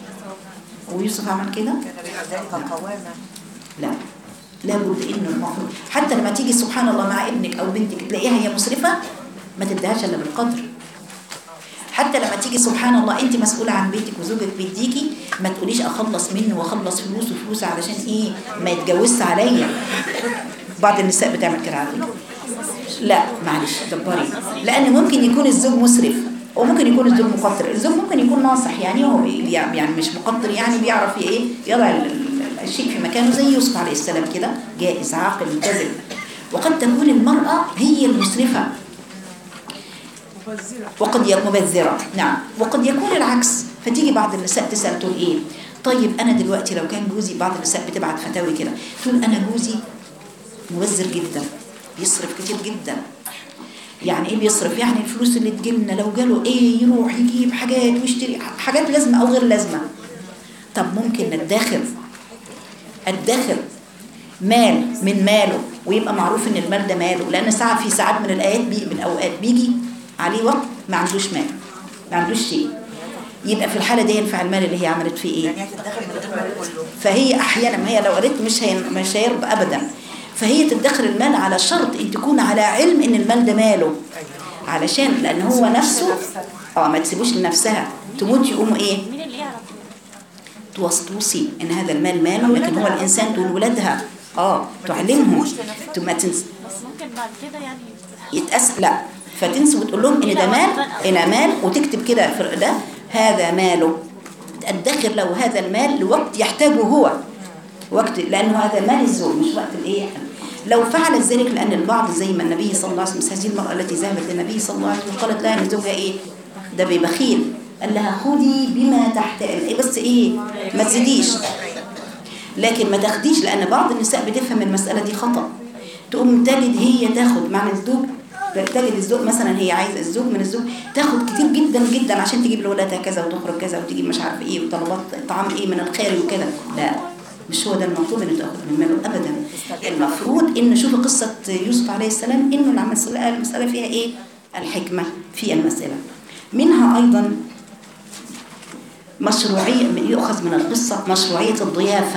ويوسف عمل كده كان بذلك قواما لا لابد انه المفروض حتى لما تيجي سبحان الله مع ابنك او بنتك تلاقيها هي مسرفه ما تديهاش الا بالقدر حتى لما تيجي سبحان الله انت مسؤوله عن بيتك وزوجك بيديكي ما تقوليش اخلص منه واخلص فلوس وفلوس علشان ايه ما يتجوزش عليا بعض النساء بتعمل كده على فكرة. لا معلش دبري لان ممكن يكون الزوج مسرف وممكن يكون الزوج مقدر الزوج ممكن يكون ناصح يعني هو بي- يعني مش مقدر يعني بيعرف ايه يضع ال- ال- الشيء في مكانه زي يوسف عليه السلام كده جائز عاقل ملتزم وقد تكون المرأة هي المسرفة وقد يكون مبذرة نعم وقد يكون العكس فتيجي بعض النساء تسأل تقول ايه طيب انا دلوقتي لو كان جوزي بعض النساء بتبعت فتاوي كده تقول انا جوزي مبذر جدا بيصرف كتير جدا يعني ايه بيصرف يعني الفلوس اللي تجيلنا لو جاله ايه يروح يجيب حاجات ويشتري حاجات لازمه او غير لازمه طب ممكن ندخر ادخر مال من ماله ويبقى معروف ان المال ده ماله لان ساعه في ساعات من الايات بي من الاوقات بيجي عليه وقت ما عندوش مال ما عندوش شيء يبقى في الحاله دي ينفع المال اللي هي عملت فيه ايه يعني هتتدخل من المال كله فهي احيانا ما هي لو قالت مش هي مش هيرضى ابدا فهي تدخر المال على شرط ان تكون على علم ان المال ده ماله علشان لان هو نفسه اه ما تسيبوش لنفسها تموت يقوموا ايه مين اللي يعرف توص- توصي ان هذا المال ماله لكن هو الانسان دول ولادها اه تعلمهم ما تنس بس ممكن بعد كده يعني يتأس لا فتنسى وتقول لهم ان ده مال ان مال وتكتب كده في ده هذا ماله تدخر له هذا المال لوقت يحتاجه هو وقت لانه هذا مال الزوج مش وقت الايه لو فعلت ذلك لان البعض زي ما النبي صلى الله عليه وسلم هذه المراه التي ذهبت للنبي صلى الله عليه وسلم قالت لها ان زوجها ايه ده ببخيل قال لها خذي بما تحت إيه بس ايه ما تزيديش لكن ما تاخديش لان بعض النساء بتفهم المساله دي خطا تقوم تجد هي تاخد معنى الزوج تجد الزوج مثلا هي عايزه الزوج من الزوج تاخد كتير جدا جدا عشان تجيب لاولادها كذا وتخرج كذا وتجيب مش عارفه ايه وطلبات طعام ايه من الخارج وكده لا مش هو ده المطلوب انه تاخد من ماله ابدا المفروض ان شوفي قصه يوسف عليه السلام انه المساله المساله فيها ايه الحكمه في المساله منها ايضا مشروعيه يؤخذ من القصه مشروعيه الضيافه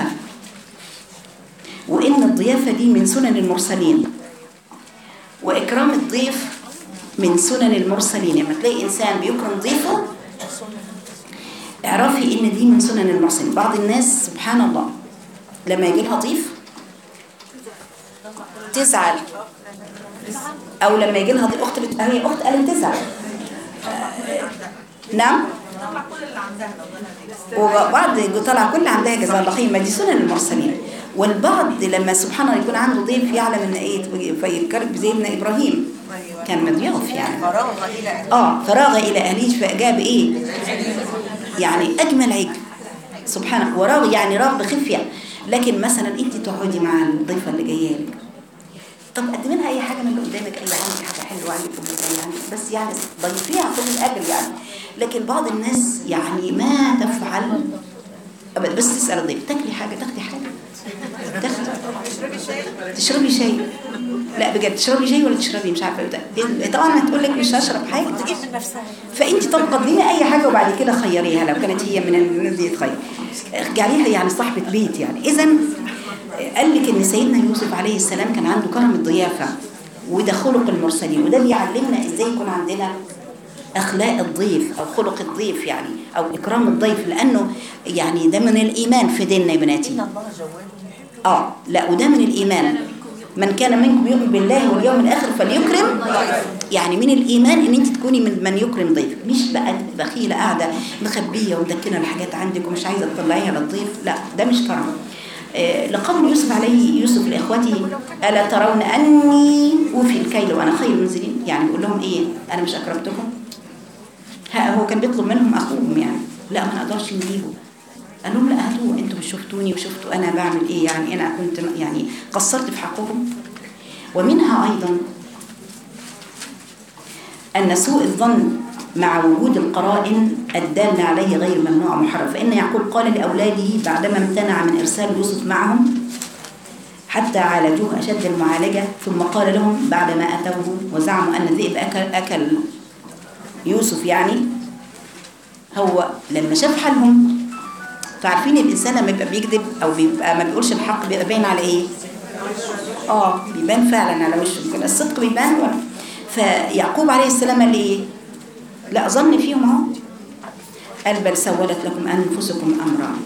وإن الضيافة دي من سنن المرسلين وإكرام الضيف من سنن المرسلين لما تلاقي إنسان بيكرم ضيفه اعرفي إن دي من سنن المرسلين بعض الناس سبحان الله لما يجي لها ضيف تزعل أو لما يجي لها ضيف أخت بت... هي أخت قالت تزعل آه، نعم طلع كل اللي عندها لو وبعض طلع كل عندها جزاء الله خير ما دي سنن المرسلين والبعض لما سبحان الله يكون عنده ضيف يعلم ان ايه فيذكرك بسيدنا ابراهيم ايوه كان مضياف يعني فراغ الى أهله. اه فراغ الى اهله فاجاب ايه يعني اجمل عجل سبحانه وراغ يعني راغ بخفيه لكن مثلا انت تقعدي مع الضيفه اللي جايه لك طب قدمي لها اي حاجه من اللي قدامك اي عندي حاجه حلوه عندي كوبايه يعني بس يعني ضيفيها كل الاجر يعني لكن بعض الناس يعني ما تفعل أبدا بس تسال الضيف تاكلي حاجه تاخدي حاجه تاخدي تشربي شاي لا بجد تشربي شاي ولا تشربي مش عارفه إيه، طبعا هتقول لك مش هشرب حاجه تجيب من نفسها فانت طب قدمي اي حاجه وبعد كده خيريها لو كانت هي من الناس دي تخير اجعليها يعني صاحبه بيت يعني اذا قال لك ان سيدنا يوسف عليه السلام كان عنده كرم الضيافه وده خلق المرسلين وده بيعلمنا ازاي يكون عندنا اخلاق الضيف او خلق الضيف يعني او اكرام الضيف لانه يعني ده من الايمان في ديننا يا بناتي ان الله جواد يحب اه لا وده من الايمان من كان منكم يؤمن بالله واليوم الاخر فليكرم يعني من الايمان ان انت تكوني من من يكرم ضيفك مش بقى بخيله قاعده مخبيه ومدكنه الحاجات عندك ومش عايزه تطلعيها للضيف لا ده مش كرم آه، لقول يوسف عليه يوسف لاخوته الا ترون اني اوفي الكيل وانا خير المنزلين يعني بيقول لهم ايه انا مش اكرمتكم ها هو كان بيطلب منهم اخوهم يعني لا ما نقدرش نجيبه قال لهم لا هاتوه انتوا مش شفتوني وشفتوا انا بعمل ايه يعني انا كنت يعني قصرت في حقكم ومنها ايضا ان سوء الظن مع وجود القرائن الدالة عليه غير ممنوع محرم فإن يعقوب قال لأولاده بعدما امتنع من إرسال يوسف معهم حتى عالجوه أشد المعالجة ثم قال لهم بعدما أتوه وزعموا أن الذئب أكل, أكل يوسف يعني هو لما شاف حالهم فعارفين الإنسان لما يبقى بيكذب أو بيبقى ما بيقولش الحق بيبقى باين على إيه؟ آه بيبان فعلا على وشه يمكن الصدق بيبان ولا فيعقوب عليه السلام قال إيه؟ لا ظن فيهم اهو قال بل سولت لكم انفسكم امرا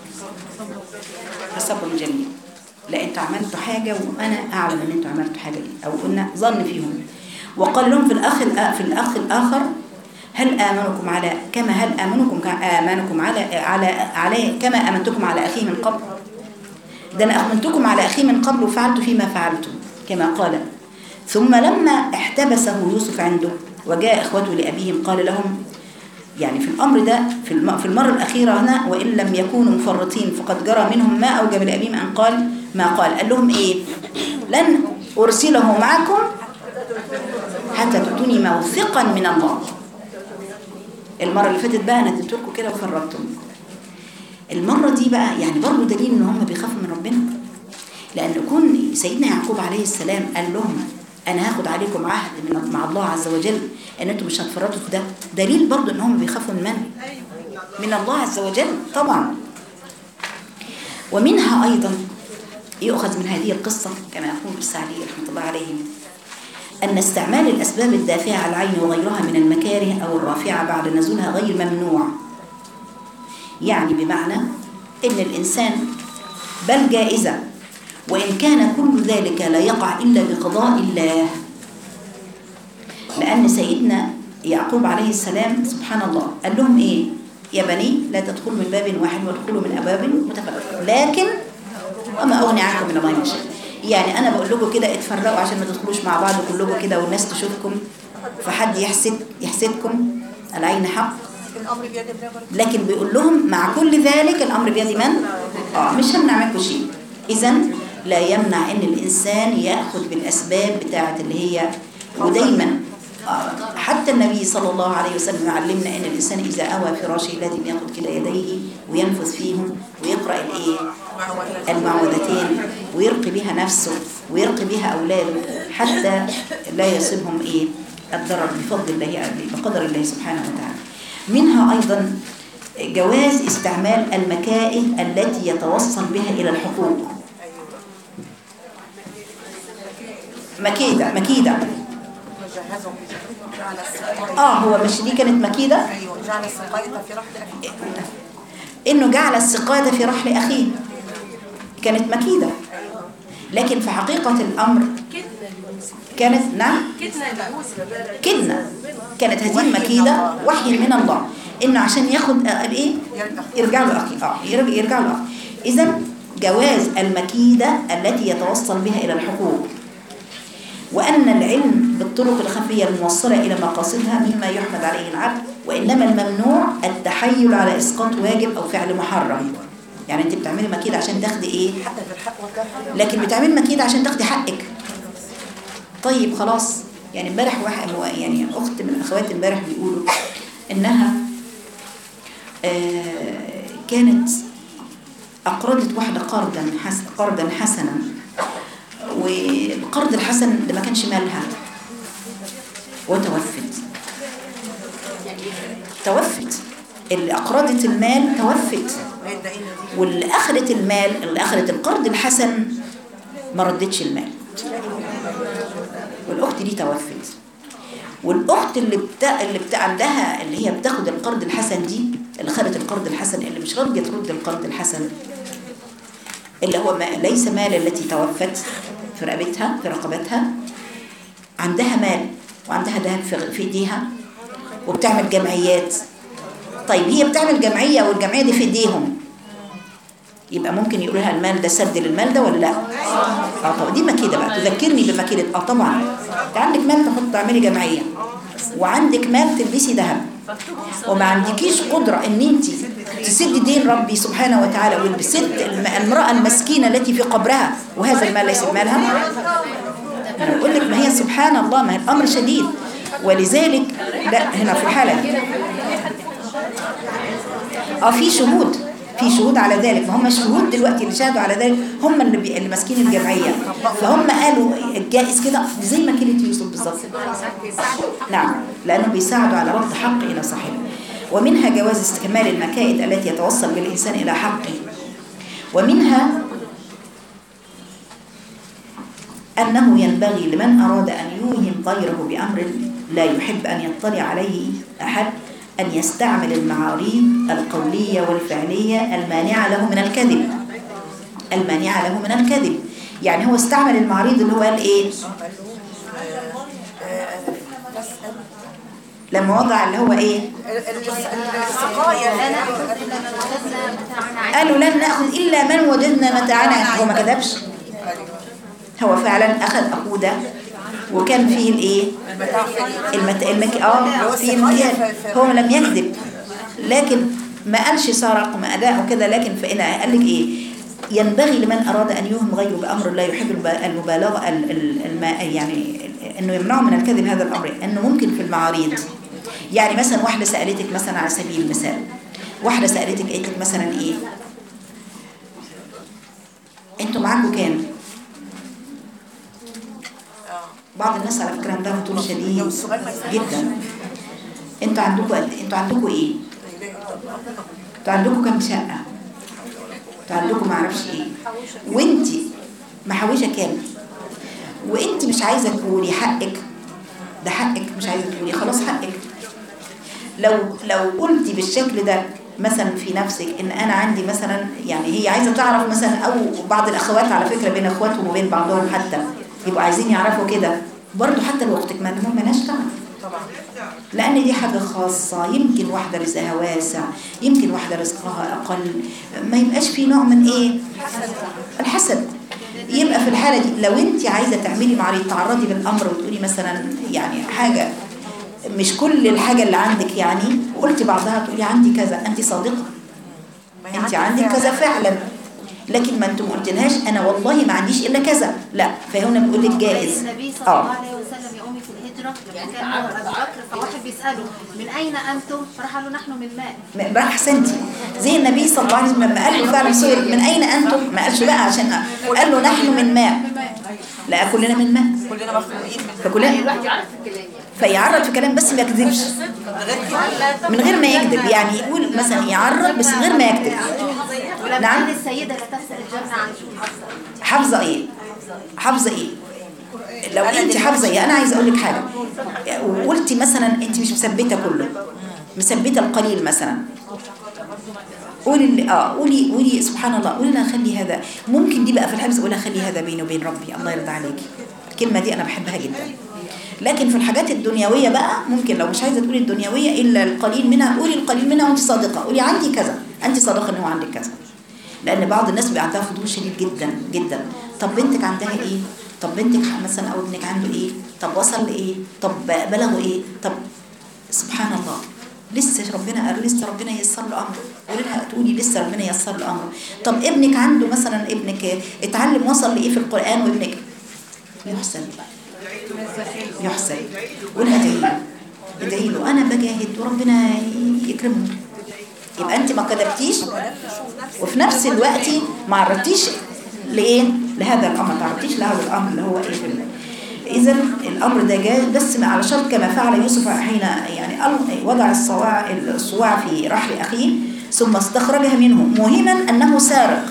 فصبر جميل لا انتوا عملتوا حاجه وانا اعلم ان انتوا عملتوا حاجه دي او قلنا ظن فيهم وقال لهم في الاخ في الاخ الاخر هل امنكم على كما هل امنكم امنكم على على على كما امنتكم على اخيه من قبل ده انا امنتكم على اخيه من قبل وفعلت فيما فعلتم كما قال ثم لما احتبسه يوسف عنده وجاء اخوته لابيهم قال لهم يعني في الامر ده في الم- في المره الاخيره هنا وان لم يكونوا مفرطين فقد جرى منهم ما اوجب لابيهم ان قال ما قال قال لهم ايه لن ارسله معكم حتى تؤتوني موثقا من الله المره اللي فاتت بقى انا اديت لكم كده وفرطتم المره دي بقى يعني برضه دليل ان هم بيخافوا من ربنا لان يكون سيدنا يعقوب عليه السلام قال لهم انا هاخد عليكم عهد من مع الله عز وجل ان انتم مش هتفرطوا في ده دليل برضه ان هم بيخافوا من من من الله عز وجل طبعا ومنها ايضا يؤخذ من هذه القصه كما يقول السعدي رحمه الله عليه أن استعمال الأسباب الدافعة على العين وغيرها من المكاره أو الرافعة بعد نزولها غير ممنوع يعني بمعنى أن الإنسان بل جائزة وإن كان كل ذلك لا يقع إلا بقضاء الله لأن سيدنا يعقوب عليه السلام سبحان الله قال لهم إيه يا بني لا تدخلوا من باب واحد وادخلوا من أبواب متفرقة لكن وما أغني عنكم من الله من شيء يعني أنا بقول لكم كده اتفرقوا عشان ما تدخلوش مع بعض كلكم كده والناس تشوفكم فحد يحسد يحسدكم العين حق الامر بيد الله برضه لكن بيقول لهم مع كل ذلك الأمر بيد من؟ آه مش همنع منكم شيء إذا لا يمنع إن الإنسان يأخذ بالأسباب بتاعة اللي هي ودايما آه حتى النبي صلى الله عليه وسلم يعلمنا إن الإنسان إذا أوى فراشه لازم ياخذ كده يديه وينفث فيهم ويقرأ الإيه؟ المعوذتين ويرقي بها نفسه ويرقي بها أولاده حتى لا يصيبهم إيه الضرر بفضل الله بقدر الله سبحانه وتعالى منها أيضا جواز استعمال المكائد التي يتوصل بها إلى الحقوق مكيدة مكيدة وجهزهم جعل السقاية آه هو مش دي كانت مكيدة ايوه جعل السقاية في رحل اخيه إنه جعل السقاية في رحل أخيه كانت مكيدة لكن في حقيقة الأمر كانت نعم كدنة كانت هذه المكيدة وحي من الله انه عشان ياخد آه، الايه يرجع. يرجع له اخي اه يرجع, يرجع له اخي اذا جواز المكيده التي يتوصل بها الى الحقوق وأن العلم بالطرق الخفية الموصلة إلى مقاصدها مما يحمد عليه العبد وإنما الممنوع التحيل على إسقاط واجب أو فعل محرم يعني أنت بتعملي مكيدة عشان تاخدي إيه حتى في الحق والكفر لكن بتعملي مكيدة عشان تاخدي حقك طيب خلاص يعني امبارح واحد يعني أخت من الأخوات امبارح بيقولوا إنها آه كانت أقرضت واحدة قرضا حس قرضا حسنا والقرض الحسن ده ما كانش مالها وتوفت توفت اللي أقرضت المال توفت ما يدعينا دي واللي أخذت المال اللي أخذت القرض الحسن ما ردتش المال والأخت دي توفت والأخت اللي بتا... اللي بتا... عندها اللي هي بتاخد القرض الحسن دي اللي خدت القرض الحسن اللي مش راضية ترد القرض الحسن اللي هو ما ليس مال التي توفت في رقبتها في رقبتها عندها مال وعندها ذهب في في ايديها وبتعمل جمعيات طيب هي بتعمل جمعية والجمعية دي في ايديهم يبقى ممكن يقول لها المال ده سد للمال ده ولا لا اه طب دي مكيده بقى تذكرني بمكيده اه طبعا انت عندك مال تحط تعملي جمعيه وعندك مال تلبسي ذهب وما عندكيش قدره ان انت تسدي دين ربي سبحانه وتعالى وتسد الم- المراه المسكينه التي في قبرها وهذا المال ليس مالها انا بقول لك ما هي سبحان الله ما هي الامر شديد ولذلك لا هنا في الحاله دي اه في شهود في شهود على ذلك ما هم الشهود دلوقتي اللي شهدوا على ذلك هم اللي, بي... اللي ماسكين الجمعيه فهم قالوا الجائز كده زي ما كانت يوسف بالظبط نعم لانه بيساعدوا على رد حق الى صاحبه ومنها جواز استكمال المكائد التي يتوصل بالانسان الى حقه ومنها أنه ينبغي لمن أراد أن يوهم غيره بأمر لا يحب أن يطلع عليه أحد أن يستعمل المعاريض القولية والفعلية المانعة له من الكذب المانعة له من الكذب يعني هو استعمل المعاريض اللي هو قال إيه لما وضع اللي هو إيه السقاية قالوا لن نأخذ إلا من وجدنا متاعنا هو ما كذبش هو فعلا أخذ أخوه ده وكان فيه الإيه المتاع في المت... المك... اه في المكان هو لم يكذب لكن ما قالش سرق وما أداء وكذا لكن فإن قال لك إيه ينبغي لمن أراد أن يوهم غيره بأمر لا يحب الب- المبالغة ال- ال- الما يعني إنه يمنعه من الكذب هذا الأمر إنه ممكن في المعاريض يعني مثلا واحدة سألتك مثلا على سبيل المثال واحدة سألتك قالت لك مثلا إيه أنتوا معاكم كام؟ بعض الناس على فكرة عندها طول شديد جدا انتوا عندكم قد انتوا عندكم ايه؟ انتوا عندكم كام شقة؟ انتوا عندكم معرفش ايه وانتي محوشة كام؟ وانت مش عايزة تقولي حقك ده حقك مش عايزة تقولي خلاص حقك لو لو قلتي بالشكل ده مثلا في نفسك ان انا عندي مثلا يعني هي عايزه تعرف مثلا او بعض الاخوات على فكره بين اخواتهم وبين بعضهم حتى يبقوا عايزين يعرفوا كده برضه حتى لو اختك ما ما مالهاش تعرف طبعا لان دي حاجه خاصه يمكن واحده رزقها واسع يمكن واحده رزقها اقل ما يبقاش في نوع من ايه الحسد يبقى في الحاله دي لو انت عايزه تعملي معرض تعرضي بالامر وتقولي مثلا يعني حاجه مش كل الحاجه اللي عندك يعني وقلتي بعضها تقولي عندي كذا انت صادقه ما هي انت عندك عندك فعلا. كذا فعلا لكن ما انتم ما قلتلهاش انا والله ما عنديش الا كذا لا فهنا بقول لك جائز النبي صلى اه الله عليه وسلم يا امي في الهجره لما كان هو ابو بكر فواحد بيساله من اين انتم؟ فراح قال له نحن من ماء بقى احسنتي زي النبي صلى الله عليه وسلم لما قال له فعلا سئل من اين انتم ما قالش بقى عشان قال له نحن من ماء لا كلنا من ماء كلنا مخلوقين من فكلنا فيعرض في كلام بس ما يكذبش من غير ما يكذب يعني يقول مثلا يعرض بس من غير ما يكذب ولما نعم. قال السيده لا تسال الجنه عن شو حافظه ايه حافظه ايه لو انت حافظه ايه انا عايزه اقول لك حاجه وقلتي مثلا انت مش مثبته كله مثبته القليل مثلا قولي اللي اه قولي قولي سبحان الله قولي انا اخلي هذا ممكن دي بقى في الحفظ اقول اخلي هذا بيني وبين ربي الله يرضى عليكي الكلمه دي انا بحبها جدا لكن في الحاجات الدنيوية بقى ممكن لو مش عايزة تقولي الدنيوية إلا القليل منها قولي القليل منها وأنت صادقة قولي عندي كذا أنت صادقة إن هو عندك كذا لأن بعض الناس بيبقى عندها فضول شديد جدا جدا طب بنتك عندها إيه؟ طب بنتك مثلا أو ابنك عنده إيه؟ طب وصل لإيه؟ طب بلغوا إيه؟ طب سبحان الله لسه ربنا قال لسه ربنا ييسر له امره قولي لها تقولي لسه ربنا ييسر له امره طب ابنك عنده مثلا ابنك اتعلم وصل لايه في القران وابنك يحسن يحسن قولها ادعي له ادعي له انا بجاهد وربنا يكرمه يبقى انت ما كذبتيش وفي نفس الوقت ما عرضتيش لايه لهذا الامر ما عرضتيش لهذا الامر اللي هو ايه في ال- اذا الامر ده جاي بس على شرط كما فعل يوسف حين يعني أل- وضع الصواع الصواع في رحل اخيه ثم استخرجها منه موهما انه سارق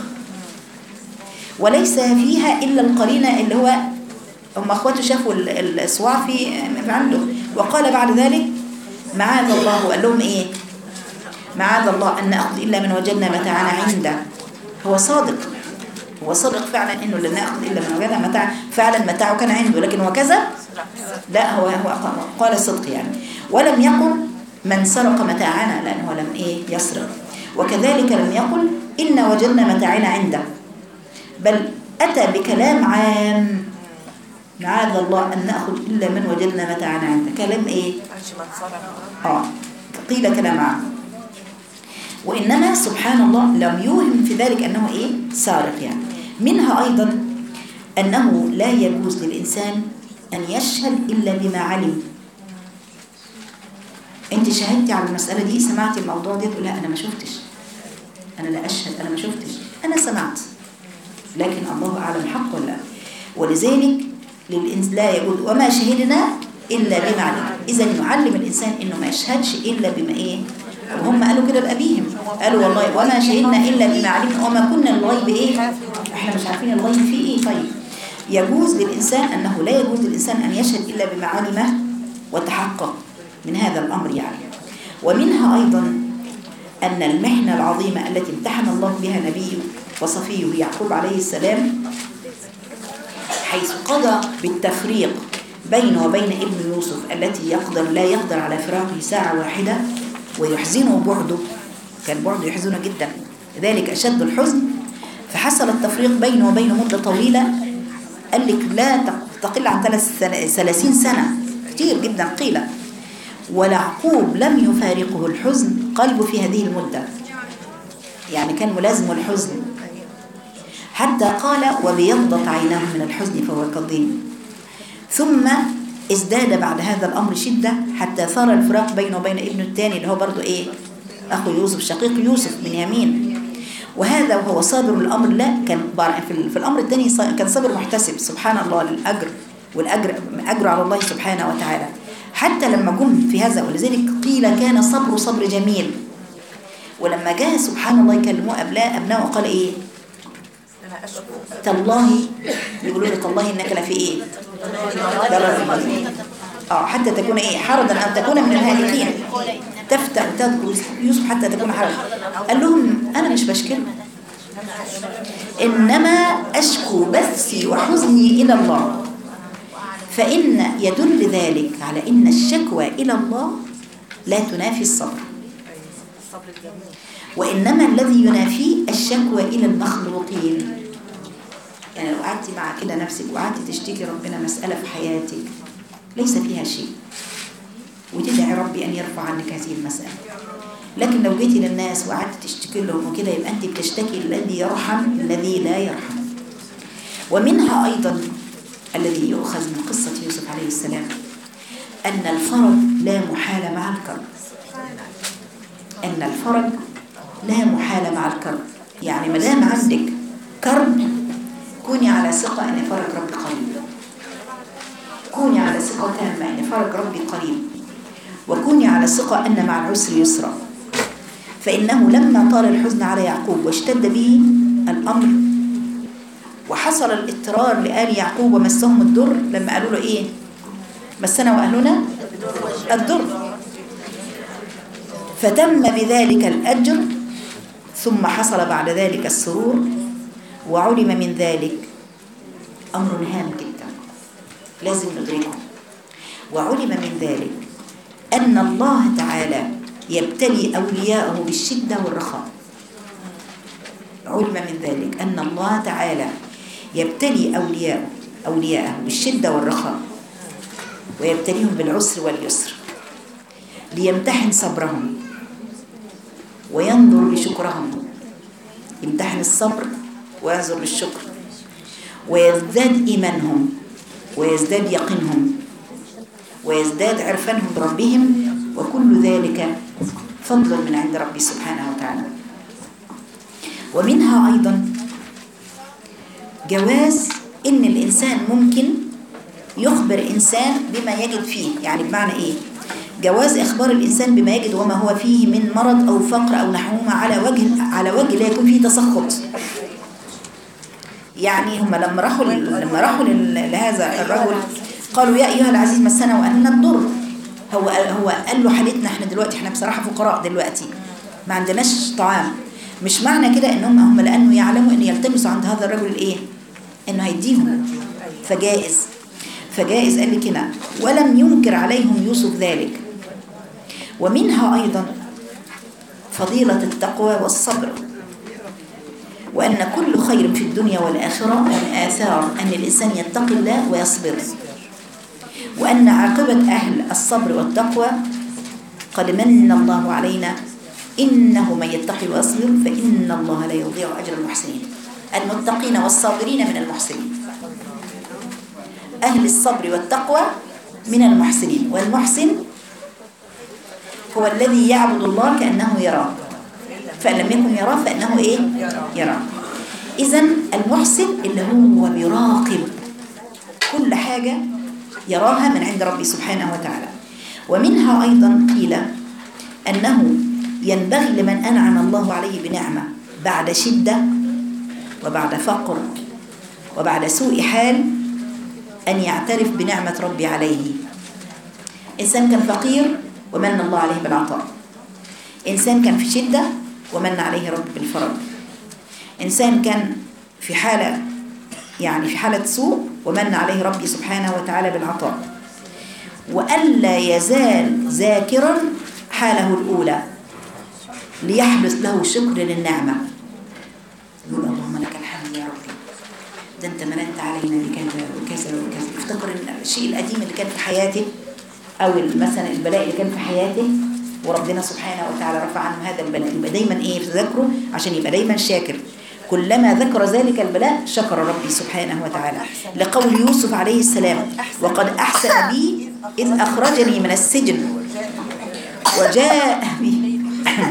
وليس فيها الا القرينه اللي هو هم اخواته شافوا ال- ال- الصواع في في عنده وقال بعد ذلك معاذ الله وقال لهم ايه معاذ الله ان ناخذ الا من وجدنا متاعنا عنده هو صادق هو صادق فعلا انه لن ناخذ الا من وجدنا متاع فعلا متاعه كان عنده لكن هو كذب لا هو هو قال صدق يعني ولم يقل من سرق متاعنا لانه لم ايه يسرق وكذلك لم يقل ان وجدنا متاعنا عنده بل اتى بكلام عام معاذ الله ان ناخذ الا من وجدنا متاعنا عنده كلام ايه عشان ما تصرف اه قيل كلام عام وإنما سبحان الله لم يوهم في ذلك أنه إيه سارق يعني منها أيضا أنه لا يجوز للإنسان أن يشهد إلا بما علم أنت شهدتي على المسألة دي سمعتي الموضوع ده تقول لا أنا ما شفتش أنا لا أشهد أنا ما شفتش أنا سمعت لكن الله أعلم حق ولا لا ولذلك للإنس لا يجوز وما شهدنا إلا بما علم إذا يعلم الإنسان إنه ما يشهدش إلا بما إيه وهم قالوا كده لأبيهم قالوا والله وما شهدنا إلا بما علمنا وما كنا الغيب إيه إحنا مش عارفين الغيب فيه إيه طيب يجوز للإنسان أنه لا يجوز للإنسان أن يشهد إلا بما علمه وتحقق من هذا الأمر يعني ومنها أيضا أن المحنة العظيمة التي امتحن الله بها نبيه وصفيه يعقوب عليه السلام حيث قضى بالتفريق بينه وبين ابن يوسف التي يقدر لا يقدر على فراقه ساعة واحدة ويحزنه بعده كان بعده يحزنه جدا ذلك أشد الحزن فحصل التفريق بينه وبينه مدة طويلة قال لك لا تق- تقل عن ثلاث سنة- ثلاثين سنة كتير جدا قيل ولعقوب لم يفارقه الحزن قلبه في هذه المدة يعني كان ملازم الحزن حتى قال وبيضت عيناه من الحزن فهو كظيم ثم ازداد بعد هذا الأمر شدة حتى صار الفراق بينه وبين ابنه الثاني اللي هو برضو إيه أخو يوسف شقيق يوسف من يمين وهذا وهو صابر الأمر لا كان بار- في, ال- في الأمر الثاني صا- كان صابر محتسب سبحان الله للأجر والأجر أجر على الله سبحانه وتعالى حتى لما جم في هذا ولذلك قيل كان صبر صبر جميل ولما جاء سبحان الله يكلموه أبناء أبناء وقال إيه انا اشكو تالله يقولوا له تالله انك لفي ايه ضلال مبين. اه حتى تكون ايه حرضا ان تكون من الهالكين تفتح تذكر يوسف حتى تكون حرضا قال لهم انا مش بشكل انما اشكو بثي وحزني الى الله فان يدل ذلك على ان الشكوى الى الله لا تنافي الصبر الصبر الجميل وإنما الذي ينافيه الشكوى إلى المخلوقين يعني لو قعدتي مع كده نفسك وقعدتي تشتكي ربنا مسألة في حياتك ليس فيها شيء وتدعي ربي أن يرفع عنك هذه المسألة لكن لو جيتي للناس وقعدتي تشتكي لهم وكده يبقى أنت بتشتكي الذي يرحم الذي لا يرحم ومنها أيضا الذي يؤخذ من قصة يوسف عليه السلام أن الفرج لا محال مع الكرب أن الفرج لا محال مع الكرب يعني ما دام عندك كرب كوني على ثقة أن فرج ربي قريب كوني على ثقة تامة أن فرج ربي قريب وكوني على ثقة أن مع العسر يسرا فإنه لما طال الحزن على يعقوب واشتد به الأمر وحصل الاضطرار لآل يعقوب ومسهم الضر لما قالوا له إيه مسنا وأهلنا الضر فتم بذلك الأجر ثم حصل بعد ذلك السرور وعلم من ذلك أمر هام جدا لازم ندركه وعلم من ذلك أن الله تعالى يبتلي أولياءه بالشدة والرخاء علم من ذلك أن الله تعالى يبتلي أولياءه أولياءه بالشدة والرخاء ويبتليهم بالعسر واليسر ليمتحن صبرهم وينظر لشكرهم يمتحن الصبر وينظر للشكر ويزداد إيمانهم ويزداد يقينهم ويزداد عرفانهم بربهم وكل ذلك فضل من عند ربي سبحانه وتعالى ومنها أيضا جواز إن الإنسان ممكن يخبر إنسان بما يجد فيه يعني بمعنى إيه جواز إخبار الإنسان بما يجد وما هو فيه من مرض أو فقر أو نحوهما على وجه على وجه لا يكون فيه تسخط يعني هم لما راحوا لما راحوا لل- لهذا الرجل قالوا يا أيها العزيز مسنا وأهلنا الضر هو هو قال له حالتنا احنا دلوقتي احنا بصراحة فقراء دلوقتي ما عندناش طعام مش معنى كده ان هم هم لانه يعلموا ان يلتمسوا عند هذا الرجل ايه انه هيديهم فجائز فجائز قال لك هنا ولم ينكر عليهم يوسف ذلك ومنها ايضا فضيلة التقوى والصبر وأن كل خير في الدنيا والآخرة من آثار أن الإنسان يتقي الله ويصبر وأن عاقبة أهل الصبر والتقوى قد من الله علينا إنه من يتقي ويصبر فإن الله لا يضيع أجر المحسنين المتقين والصابرين من المحسنين أهل الصبر والتقوى من المحسنين والمحسن هو الذي يعبد الله كأنه يراه فإن لم يكن يراه فإنه إيه؟ يراه إذا المحسن اللي هو بيراقب كل حاجة يراها من عند ربي سبحانه وتعالى ومنها أيضا قيل أنه ينبغي لمن أنعم الله عليه بنعمة بعد شدة وبعد فقر وبعد سوء حال أن يعترف بنعمة ربي عليه إنسان كان فقير ومن الله عليه بالعطاء إنسان كان في شدة ومن عليه رب بالفرج إنسان كان في حالة يعني في حالة سوء ومن عليه ربي سبحانه وتعالى بالعطاء وألا يزال ذاكرا حاله الأولى ليحدث له شكر للنعمة يقول اللهم لك الحمد يا ربي ده انت مننت علينا بكذا وكذا وكذا افتكر ان الشيء القديم اللي كان في حياته او مثلا البلاء اللي كان في حياته وربنا سبحانه وتعالى رفع عنه هذا البلاء يبقى دايما ايه في ذكره عشان يبقى دايما شاكر كلما ذكر ذلك البلاء شكر ربي سبحانه وتعالى لقول يوسف عليه السلام وقد أحسن بي إذ أخرجني من السجن وجاء بي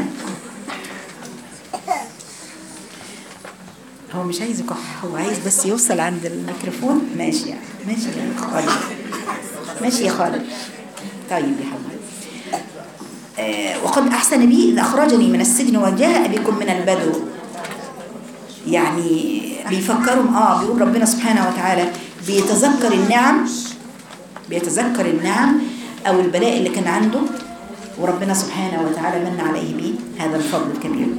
هو مش عايز يكح هو عايز بس يوصل عند الميكروفون ماشي يعني ماشي يا خالد ماشي يا خالد طيب يا حبيبي آه وقد أحسن بي إذ أخرجني من السجن وجاء بكم من البدو يعني بيفكرهم اه بيقول ربنا سبحانه وتعالى بيتذكر النعم بيتذكر النعم او البلاء اللي كان عنده وربنا سبحانه وتعالى من عليه به هذا الفضل الكبير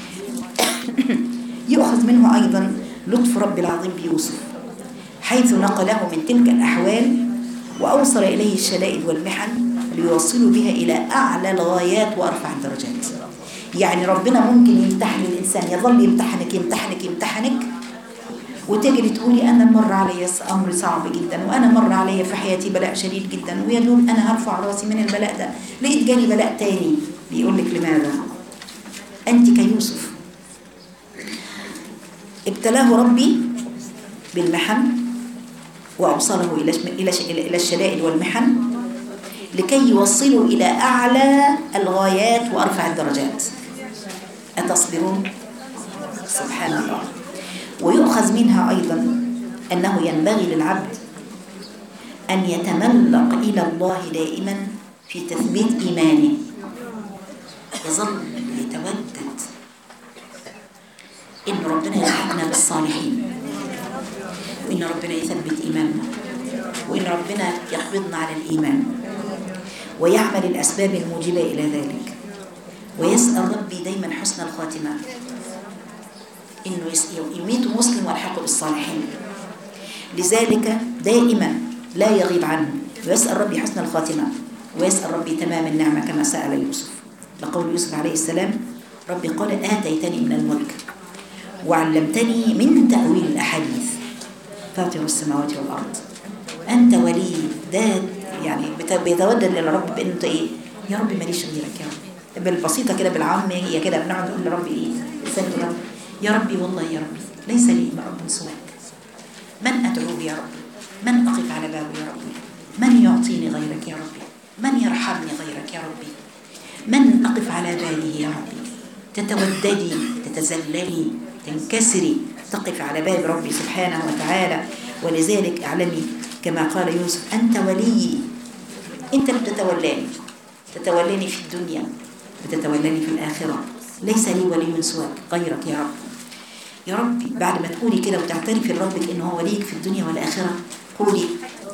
يؤخذ منه ايضا لطف رب العظيم بيوسف حيث نقله من تلك الاحوال واوصل اليه الشدائد والمحن ليوصلوا بها الى اعلى الغايات وارفع الدرجات يعني ربنا ممكن يمتحن الإنسان يظل يمتحنك يمتحنك يمتحنك وتجري تقولي أنا مر علي أمر صعب جدا وأنا مر علي في حياتي بلاء شديد جدا ويا دوب أنا هرفع راسي من البلاء ده لقيت جالي بلاء تاني بيقول لك لماذا أنت كيوسف ابتلاه ربي بالمحن وأوصله إلى إلى إلى الشدائد والمحن لكي يوصلوا إلى أعلى الغايات وأرفع الدرجات أتصبرون سبحان الله ويؤخذ منها أيضا أنه ينبغي للعبد أن يتملق إلى الله دائما في تثبيت إيمانه يظل يتودد إن ربنا يلحقنا بالصالحين وإن ربنا يثبت إيماننا وإن ربنا يحفظنا على الإيمان ويعمل الأسباب الموجبة إلى ذلك ويسأل ربي دايما حسن الخاتمة إنه يميت مسلم والحقه بالصالحين لذلك دائما لا يغيب عنه ويسأل ربي حسن الخاتمة ويسأل ربي تمام النعمة كما سأل يوسف لقول يوسف عليه السلام ربي قال آتيتني من الملك وعلمتني من تأويل الأحاديث فاطر السماوات والأرض أنت ولي ده يعني بت- بيتودد للرب بأنت إيه يا رب ماليش غيرك يا رب بالبسيطة كده بالعام هي كده بنقعد نقول لربي إيه لسان الرب يا ربي والله يا ربي ليس لي رب سواك من أدعوه يا ربي من أقف على بابه يا ربي من يعطيني غيرك يا ربي من يرحمني غيرك يا ربي من أقف على باله يا ربي تتوددي تتزللي تنكسري تقف على باب ربي سبحانه وتعالى ولذلك اعلمي كما قال يوسف أنت ولي أنت اللي بتتولاني تتولاني في الدنيا وتتولاني في الآخرة ليس لي ولي سواك غيرك يا رب يا ربي بعد ما تقولي كده وتعترفي لربك إن هو وليك في الدنيا والآخرة قولي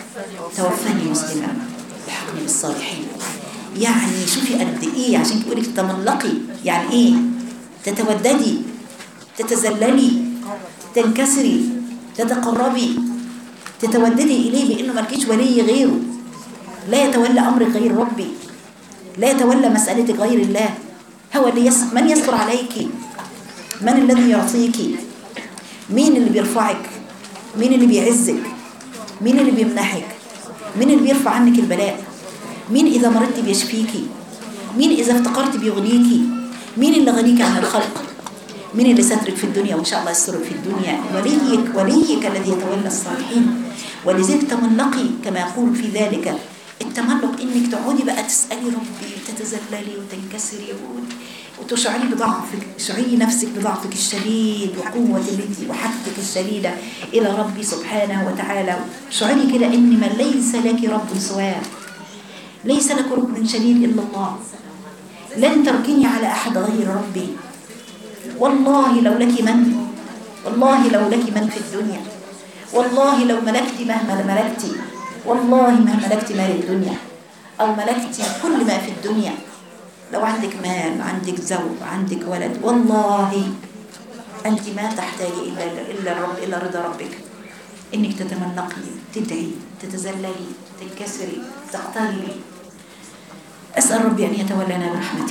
توفني مسلما الحقني بالصالحين يعني شوفي قد ايه عشان تقولي تتملقي يعني ايه تتوددي تتذللي تنكسري تتقربي تتوددي اليه بانه مالكيش ولي غيره لا يتولى امرك غير ربي لا يتولى مسالتك غير الله هو اللي يس... من يستر عليك من الذي يعطيك مين اللي بيرفعك مين اللي بيعزك مين اللي بيمنحك مين اللي بيرفع عنك البلاء مين إذا مرضت بيشفيكي مين إذا افتقرت بيغنيكي مين اللي غنيك عن الخلق مين اللي سترك في الدنيا وإن شاء الله يسترك في الدنيا وليك وليك الذي يتولى الصالحين ولذلك تملقي كما يقول في ذلك التملق انك تقعدي بقى تسالي ربي وتتذللي وتنكسري و- وتشعري بضعفك شعري نفسك بضعفك الشديد وقوة اللي انت وحاجتك الشديدة إلى ربي سبحانه وتعالى شعري كده إن ما ليس لك رب سواه ليس لك رب شديد إلا الله لن تركني على أحد غير ربي والله لو لك من والله لو لك من في الدنيا والله لو ملكت مهما ملكت والله ما ملكت مال الدنيا أو ملكت كل ما في الدنيا لو عندك مال عندك زوج عندك ولد والله أنت ما تحتاجي إلا إلا الرب إلا رضا ربك إنك تتملقي تدعي تتذللي تنكسري تقتربي أسأل ربي أن يتولانا برحمته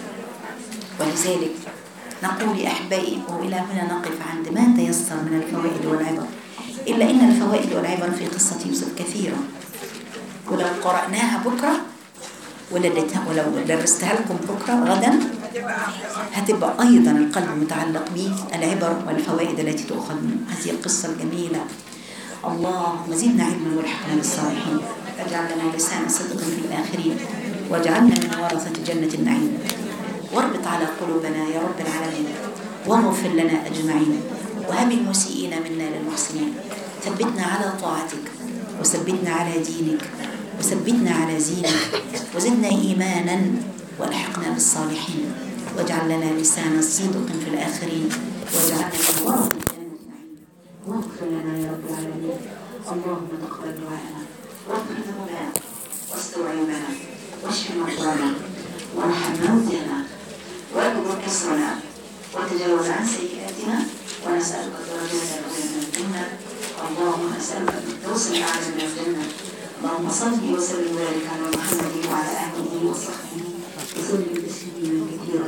ولذلك نقول يا أحبائي وإلى هنا نقف عند ما تيسر من الفوائد والعبر إلا إن الفوائد والعبر في قصة يوسف كثيرة ولو قرأناها بكرة ولدتها ولو درستها لكم بكرة غدا هتبقى أيضا القلب متعلق بالعبر والفوائد التي تؤخذ من هذه القصة الجميلة اللهم زدنا علما والحقنا بالصالحين واجعل لنا لسان صدق في الآخرين واجعلنا من ورثة جنة النعيم واربط على قلوبنا يا رب العالمين واغفر لنا أجمعين وهب المسيئين منا للمحسنين ثبتنا على طاعتك وثبتنا على دينك وثبتنا على زينك وزدنا إيمانا والحقنا بالصالحين واجعل لنا لسان صدق في الآخرين واجعلنا من ورثة جنة النعيم واغفر لنا يا رب العالمين اللهم تقبل دعاءنا واغفر ذنوبنا واستر عيوبنا واشف مرضانا وارحم موتنا واكبر كسرنا وتجاوز عن سيئاتنا ونسألك الدرجات الأولى من الجنة اللهم نسألك الفردوس الأعلى من الجنة اللهم صل وسلم وبارك على محمد وعلى آله وصحبه وسلم تسليما كثيرا